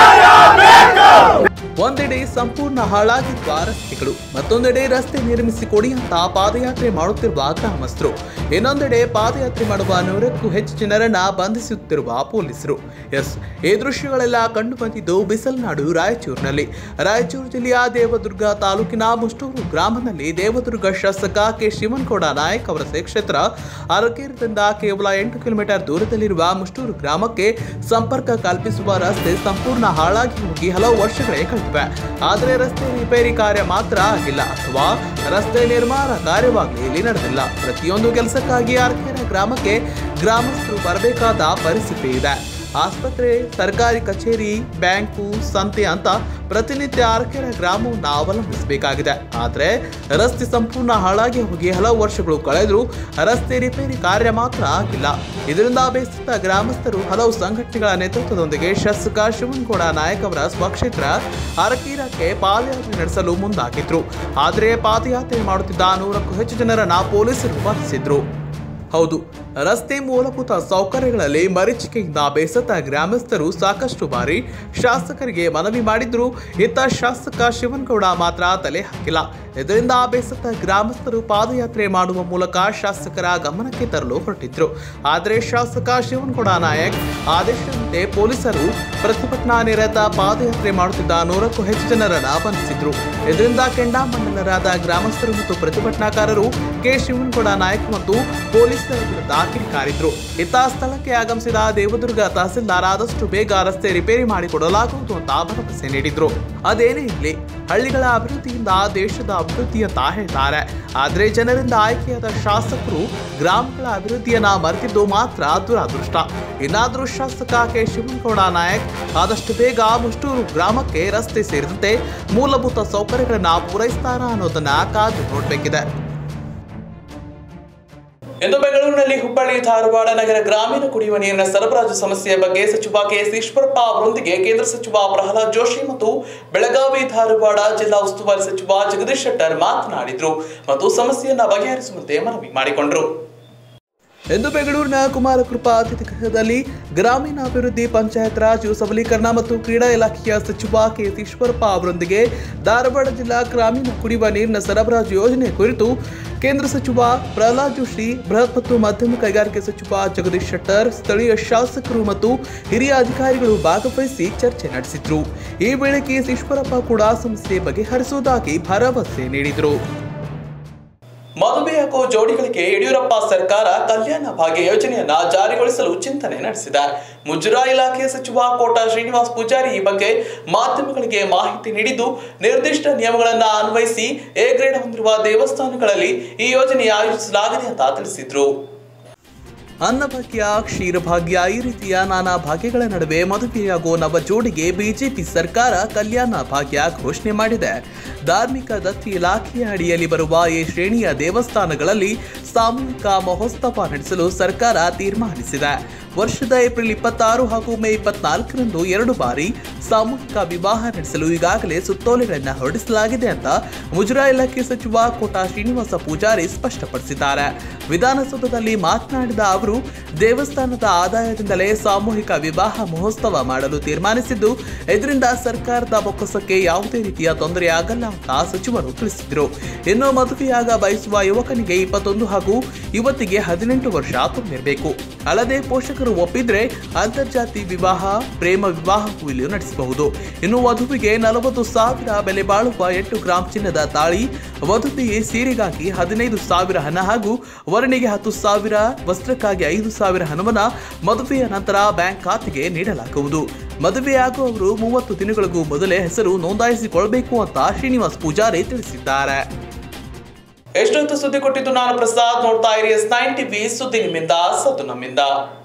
ಒಂದೆಡೆ ಸಂಪೂರ್ಣ ಹಾಳಾಗಿರುವ ರಸ್ತೆಗಳು ಮತ್ತೊಂದೆಡೆ ರಸ್ತೆ ನಿರ್ಮಿಸಿ ಕೊಡಿ ಅಂತ ಪಾದಯಾತ್ರೆ ಮಾಡುತ್ತಿರುವ ಗ್ರಾಮಸ್ಥರು ಇನ್ನೊಂದೆಡೆ ಪಾದಯಾತ್ರೆ ಮಾಡುವ ನೂರಕ್ಕೂ ಹೆಚ್ಚು ಜನರನ್ನ ಬಂಧಿಸುತ್ತಿರುವ ಪೊಲೀಸರು ಎಸ್ ಈ ದೃಶ್ಯಗಳೆಲ್ಲ ಕಂಡು ಬಂದಿದ್ದು ಬಿಸಲ್ನಾಡು ರಾಯಚೂರಿನಲ್ಲಿ ರಾಯಚೂರು ಜಿಲ್ಲೆಯ ದೇವದುರ್ಗ ತಾಲೂಕಿನ ಮುಷ್ಟೂರು ಗ್ರಾಮದಲ್ಲಿ ದೇವದುರ್ಗ ಶಾಸಕ ಕೆ ಶಿವನ್ಗೌಡ ನಾಯಕ್ ಅವರ ಕ್ಷೇತ್ರ ಅರಕೇರದಿಂದ ಕೇವಲ ಎಂಟು ಕಿಲೋಮೀಟರ್ ದೂರದಲ್ಲಿರುವ ಮುಷ್ಟೂರು ಗ್ರಾಮಕ್ಕೆ ಸಂಪರ್ಕ ಕಲ್ಪಿಸುವ ರಸ್ತೆ ಸಂಪೂರ್ಣ ಹಾಳಾಗಿ ಹೋಗಿ ಹಲವು ವರ್ಷಗಳೇ ಕಳೆದಿವೆ ಆದರೆ ರಸ್ತೆ ರಿಪೇರಿ ಕಾರ್ಯ ಮಾತ್ರ ಆಗಿಲ್ಲ ಅಥವಾ ರಸ್ತೆ ನಿರ್ಮಾಣ ಕಾರ್ಯವಾಗಲಿ ಇಲ್ಲಿ ನಡೆದಿಲ್ಲ ಪ್ರತಿಯೊಂದು ಕೆಲಸಕ್ಕಾಗಿ ಅರಕೇರ ಗ್ರಾಮಕ್ಕೆ ಗ್ರಾಮಸ್ಥರು ಬರಬೇಕಾದ ಪರಿಸ್ಥಿತಿ ಇದೆ ಆಸ್ಪತ್ರೆ ಸರ್ಕಾರಿ ಕಚೇರಿ ಬ್ಯಾಂಕು ಸಂತೆ ಅಂತ ಪ್ರತಿನಿತ್ಯ ಅರಕೆರೆ ಗ್ರಾಮವನ್ನು ಅವಲಂಬಿಸಬೇಕಾಗಿದೆ ಆದರೆ ರಸ್ತೆ ಸಂಪೂರ್ಣ ಹಾಳಾಗಿ ಹೋಗಿ ಹಲವು ವರ್ಷಗಳು ಕಳೆದರೂ ರಸ್ತೆ ರಿಪೇರಿ ಕಾರ್ಯ ಮಾತ್ರ ಆಗಿಲ್ಲ ಇದರಿಂದ ಬೇಸತ್ತ ಗ್ರಾಮಸ್ಥರು ಹಲವು ಸಂಘಟನೆಗಳ ನೇತೃತ್ವದೊಂದಿಗೆ ಶಾಸಕ ಶಿವನಗೌಡ ನಾಯಕ್ ಅವರ ಸ್ವಕ್ಷೇತ್ರ ಅರಕೀರಕ್ಕೆ ಪಾದಯಾತ್ರೆ ನಡೆಸಲು ಮುಂದಾಗಿದ್ರು ಆದರೆ ಪಾದಯಾತ್ರೆ ಮಾಡುತ್ತಿದ್ದ ನೂರಕ್ಕೂ ಹೆಚ್ಚು ಜನರನ್ನ ಪೊಲೀಸರು ಬಂಧಿಸಿದ್ರು ಹೌದು ರಸ್ತೆ ಮೂಲಭೂತ ಸೌಕರ್ಯಗಳಲ್ಲಿ ಮರೀಚಿಕೆಯಿಂದ ಬೇಸತ್ತ ಗ್ರಾಮಸ್ಥರು ಸಾಕಷ್ಟು ಬಾರಿ ಶಾಸಕರಿಗೆ ಮನವಿ ಮಾಡಿದ್ರು ಇತ್ತ ಶಾಸಕ ಶಿವನಗೌಡ ಮಾತ್ರ ತಲೆ ಹಾಕಿಲ್ಲ ಇದರಿಂದ ಬೇಸತ್ತ ಗ್ರಾಮಸ್ಥರು ಪಾದಯಾತ್ರೆ ಮಾಡುವ ಮೂಲಕ ಶಾಸಕರ ಗಮನಕ್ಕೆ ತರಲು ಹೊರಟಿದ್ರು ಆದರೆ ಶಾಸಕ ಶಿವನಗೌಡ ನಾಯಕ್ ಆದೇಶದಂತೆ ಪೊಲೀಸರು ಪ್ರತಿಭಟನಾ ನಿರತ ಪಾದಯಾತ್ರೆ ಮಾಡುತ್ತಿದ್ದ ನೂರಕ್ಕೂ ಹೆಚ್ಚು ಜನರನ್ನ ಬಂಧಿಸಿದ್ರು ಇದರಿಂದ ಕೆಂಡಾಮಂಡಲರಾದ ಗ್ರಾಮಸ್ಥರು ಮತ್ತು ಪ್ರತಿಭಟನಾಕಾರರು ಕೆ ಶಿವನಗೌಡ ನಾಯಕ್ ಮತ್ತು ಪೊಲೀಸರ ವಿರುದ್ಧ ಕಿಡಿಕಾರಿದ್ರು ಇತ್ತ ಸ್ಥಳಕ್ಕೆ ಆಗಮಿಸಿದ ದೇವದುರ್ಗ ತಹಸೀಲ್ದಾರ್ ಆದಷ್ಟು ಬೇಗ ರಸ್ತೆ ರಿಪೇರಿ ಮಾಡಿಕೊಡಲಾಗುವುದು ಅಂತ ಭರವಸೆ ನೀಡಿದ್ರು ಅದೇನೇ ಇರಲಿ ಹಳ್ಳಿಗಳ ಅಭಿವೃದ್ಧಿಯಿಂದ ದೇಶದ ಅಭಿವೃದ್ಧಿ ಅಂತ ಹೇಳ್ತಾರೆ ಆದರೆ ಜನರಿಂದ ಆಯ್ಕೆಯಾದ ಶಾಸಕರು ಗ್ರಾಮಗಳ ಅಭಿವೃದ್ಧಿಯನ್ನ ಮರೆತಿದ್ದು ಮಾತ್ರ ದುರಾದೃಷ್ಟ ಇನ್ನಾದರೂ ಶಾಸಕ ಕೆ ಶಿವನಗೌಡ ನಾಯಕ್ ಆದಷ್ಟು ಬೇಗ ಮುಷ್ಟೂರು ಗ್ರಾಮಕ್ಕೆ ರಸ್ತೆ ಸೇರಿದಂತೆ ಮೂಲಭೂತ ಸೌಕರ್ಯಗಳನ್ನ ಪೂರೈಸ್ತಾರಾ ಅನ್ನೋದನ್ನ ಕಾದು ನೋಡಬೇಕಿದೆ ಇಂದು ಬೆಂಗಳೂರಿನಲ್ಲಿ ಹುಬ್ಬಳ್ಳಿ ಧಾರವಾಡ ನಗರ ಗ್ರಾಮೀಣ ಕುಡಿಯುವ ನೀರಿನ ಸರಬರಾಜು ಸಮಸ್ಯೆಯ ಬಗ್ಗೆ ಸಚಿವ ಕೆಎಸ್ ಈಶ್ವರಪ್ಪ ಅವರೊಂದಿಗೆ ಕೇಂದ್ರ ಸಚಿವ ಪ್ರಹ್ಲಾದ್ ಜೋಶಿ ಮತ್ತು ಬೆಳಗಾವಿ ಧಾರವಾಡ ಜಿಲ್ಲಾ ಉಸ್ತುವಾರಿ ಸಚಿವ ಜಗದೀಶ್ ಶೆಟ್ಟರ್ ಮಾತನಾಡಿದ್ರು ಮತ್ತು ಸಮಸ್ಯೆಯನ್ನ ಬಗೆಹರಿಸುವಂತೆ ಮನವಿ ಮಾಡಿಕೊಂಡರು ಇಂದು ಬೆಂಗಳೂರಿನ ಕುಮಾರಕೃಪಾ ಅತಿಥಿ ಗೃಹದಲ್ಲಿ ಗ್ರಾಮೀಣಾಭಿವೃದ್ಧಿ ಪಂಚಾಯತ್ ರಾಜ್ ಯುವ ಸಬಲೀಕರಣ ಮತ್ತು ಕ್ರೀಡಾ ಇಲಾಖೆಯ ಸಚಿವ ಕೆ ಎಸ್ ಈಶ್ವರಪ್ಪ ಅವರೊಂದಿಗೆ ಧಾರವಾಡ ಜಿಲ್ಲಾ ಗ್ರಾಮೀಣ ಕುಡಿಯುವ ನೀರಿನ ಸರಬರಾಜು ಯೋಜನೆ ಕುರಿತು ಕೇಂದ್ರ ಸಚಿವ ಪ್ರಹ್ಲಾದ್ ಜೋಶಿ ಬೃಹತ್ ಮತ್ತು ಮಧ್ಯಮ ಕೈಗಾರಿಕೆ ಸಚಿವ ಜಗದೀಶ್ ಶೆಟ್ಟರ್ ಸ್ಥಳೀಯ ಶಾಸಕರು ಮತ್ತು ಹಿರಿಯ ಅಧಿಕಾರಿಗಳು ಭಾಗವಹಿಸಿ ಚರ್ಚೆ ನಡೆಸಿದ್ರು ಈ ವೇಳೆ ಕೆ ಎಸ್ ಈಶ್ವರಪ್ಪ ಕೂಡ ಸಮಸ್ಯೆ ಬಗೆಹರಿಸುವುದಾಗಿ ಭರವಸೆ ನೀಡಿದರು ಮದುವೆ ಹಾಗೂ ಜೋಡಿಗಳಿಗೆ ಯಡಿಯೂರಪ್ಪ ಸರ್ಕಾರ ಕಲ್ಯಾಣ ಭಾಗ್ಯ ಯೋಜನೆಯನ್ನ ಜಾರಿಗೊಳಿಸಲು ಚಿಂತನೆ ನಡೆಸಿದೆ ಮುಜರಾಯಿ ಇಲಾಖೆ ಸಚಿವ ಕೋಟ ಶ್ರೀನಿವಾಸ್ ಪೂಜಾರಿ ಈ ಬಗ್ಗೆ ಮಾಧ್ಯಮಗಳಿಗೆ ಮಾಹಿತಿ ನೀಡಿದ್ದು ನಿರ್ದಿಷ್ಟ ನಿಯಮಗಳನ್ನ ಅನ್ವಯಿಸಿ ಎ ಗ್ರೇಡ್ ಹೊಂದಿರುವ ದೇವಸ್ಥಾನಗಳಲ್ಲಿ ಈ ಯೋಜನೆ ಆಯೋಜಿಸಲಾಗಿದೆ ಅಂತ ತಿಳಿಸಿದ್ರು ಅನ್ನಭಾಗ್ಯ ಕ್ಷೀರಭಾಗ್ಯ ಈ ರೀತಿಯ ನಾನಾ ಭಾಗ್ಯಗಳ ನಡುವೆ ಮದುವೆಯಾಗುವ ನವ ಜೋಡಿಗೆ ಬಿಜೆಪಿ ಸರ್ಕಾರ ಕಲ್ಯಾಣ ಭಾಗ್ಯ ಘೋಷಣೆ ಮಾಡಿದೆ ಧಾರ್ಮಿಕ ದತ್ತಿ ಇಲಾಖೆಯ ಅಡಿಯಲ್ಲಿ ಬರುವ ಈ ಶ್ರೇಣಿಯ ದೇವಸ್ಥಾನಗಳಲ್ಲಿ ಸಾಮೂಹಿಕ ಮಹೋತ್ಸವ ನಡೆಸಲು ಸರ್ಕಾರ ತೀರ್ಮಾನಿಸಿದೆ ವರ್ಷದ ಏಪ್ರಿಲ್ ಇಪ್ಪತ್ತಾರು ಹಾಗೂ ಮೇ ಇಪ್ಪತ್ನಾಲ್ಕರಂದು ಎರಡು ಬಾರಿ ಸಾಮೂಹಿಕ ವಿವಾಹ ನಡೆಸಲು ಈಗಾಗಲೇ ಸುತ್ತೋಲೆಗಳನ್ನು ಹೊರಡಿಸಲಾಗಿದೆ ಅಂತ ಮುಜರಾಯಿ ಇಲಾಖೆ ಸಚಿವ ಕೋಟಾ ಶ್ರೀನಿವಾಸ ಪೂಜಾರಿ ಸ್ಪಷ್ಟಪಡಿಸಿದ್ದಾರೆ ವಿಧಾನಸೌಧದಲ್ಲಿ ಮಾತನಾಡಿದ ಅವರು ದೇವಸ್ಥಾನದ ಆದಾಯದಿಂದಲೇ ಸಾಮೂಹಿಕ ವಿವಾಹ ಮಹೋತ್ಸವ ಮಾಡಲು ತೀರ್ಮಾನಿಸಿದ್ದು ಇದರಿಂದ ಸರ್ಕಾರದ ಬೊಕ್ಕಸಕ್ಕೆ ಯಾವುದೇ ರೀತಿಯ ತೊಂದರೆ ಆಗಲ್ಲ ಅಂತ ಸಚಿವರು ತಿಳಿಸಿದರು ಇನ್ನು ಮದುವೆಯಾಗ ಬಯಸುವ ಯುವಕನಿಗೆ ಇಪ್ಪತ್ತೊಂದು ಹಾಗೂ ಯುವತಿಗೆ ಹದಿನೆಂಟು ವರ್ಷ ತುಂಬಿರಬೇಕು ಅಲ್ಲದೆ ಪೋಷಕರು ಒಪ್ಪಿದ್ರೆ ಅಂತರ್ಜಾತಿ ವಿವಾಹ ಪ್ರೇಮ ವಿವಾಹವೂ ಇಲ್ಲಿ ನಡೆಸಬಹುದು ಇನ್ನು ವಧುವಿಗೆ ನಲವತ್ತು ಸಾವಿರ ಬೆಲೆ ಬಾಳುವ ಎಂಟು ಗ್ರಾಂ ಚಿನ್ನದ ತಾಳಿ ವಧುವಿಗೆ ಸೀರೆಗಾಗಿ ಹದಿನೈದು ಸಾವಿರ ಹಣ ಹಾಗೂ ವರನಿಗೆ ಹತ್ತು ಸಾವಿರ ವಸ್ತ್ರಕ್ಕಾಗಿ ಐದು ಸಾವಿರ ಹಣವನ್ನ ಮದುವೆಯ ನಂತರ ಬ್ಯಾಂಕ್ ಖಾತೆಗೆ ನೀಡಲಾಗುವುದು ಮದುವೆಯಾಗುವವರು ಮೂವತ್ತು ದಿನಗಳಿಗೂ ಮೊದಲೇ ಹೆಸರು ನೋಂದಾಯಿಸಿಕೊಳ್ಬೇಕು ಅಂತ ಶ್ರೀನಿವಾಸ್ ಪೂಜಾರಿ ತಿಳಿಸಿದ್ದಾರೆ ಎಷ್ಟೊತ್ತು ಸುದ್ದಿ ಕೊಟ್ಟಿದ್ದು ನಾನು ಪ್ರಸಾದ್ ನೋಡ್ತಾ ಇರಿ ಎಸ್ ನೈನ್ ಟಿವಿ ಸುದ್ದಿ ನಿಮ್ಮಿಂದ ಸದ್ದು ನಮ್ಮಿಂದ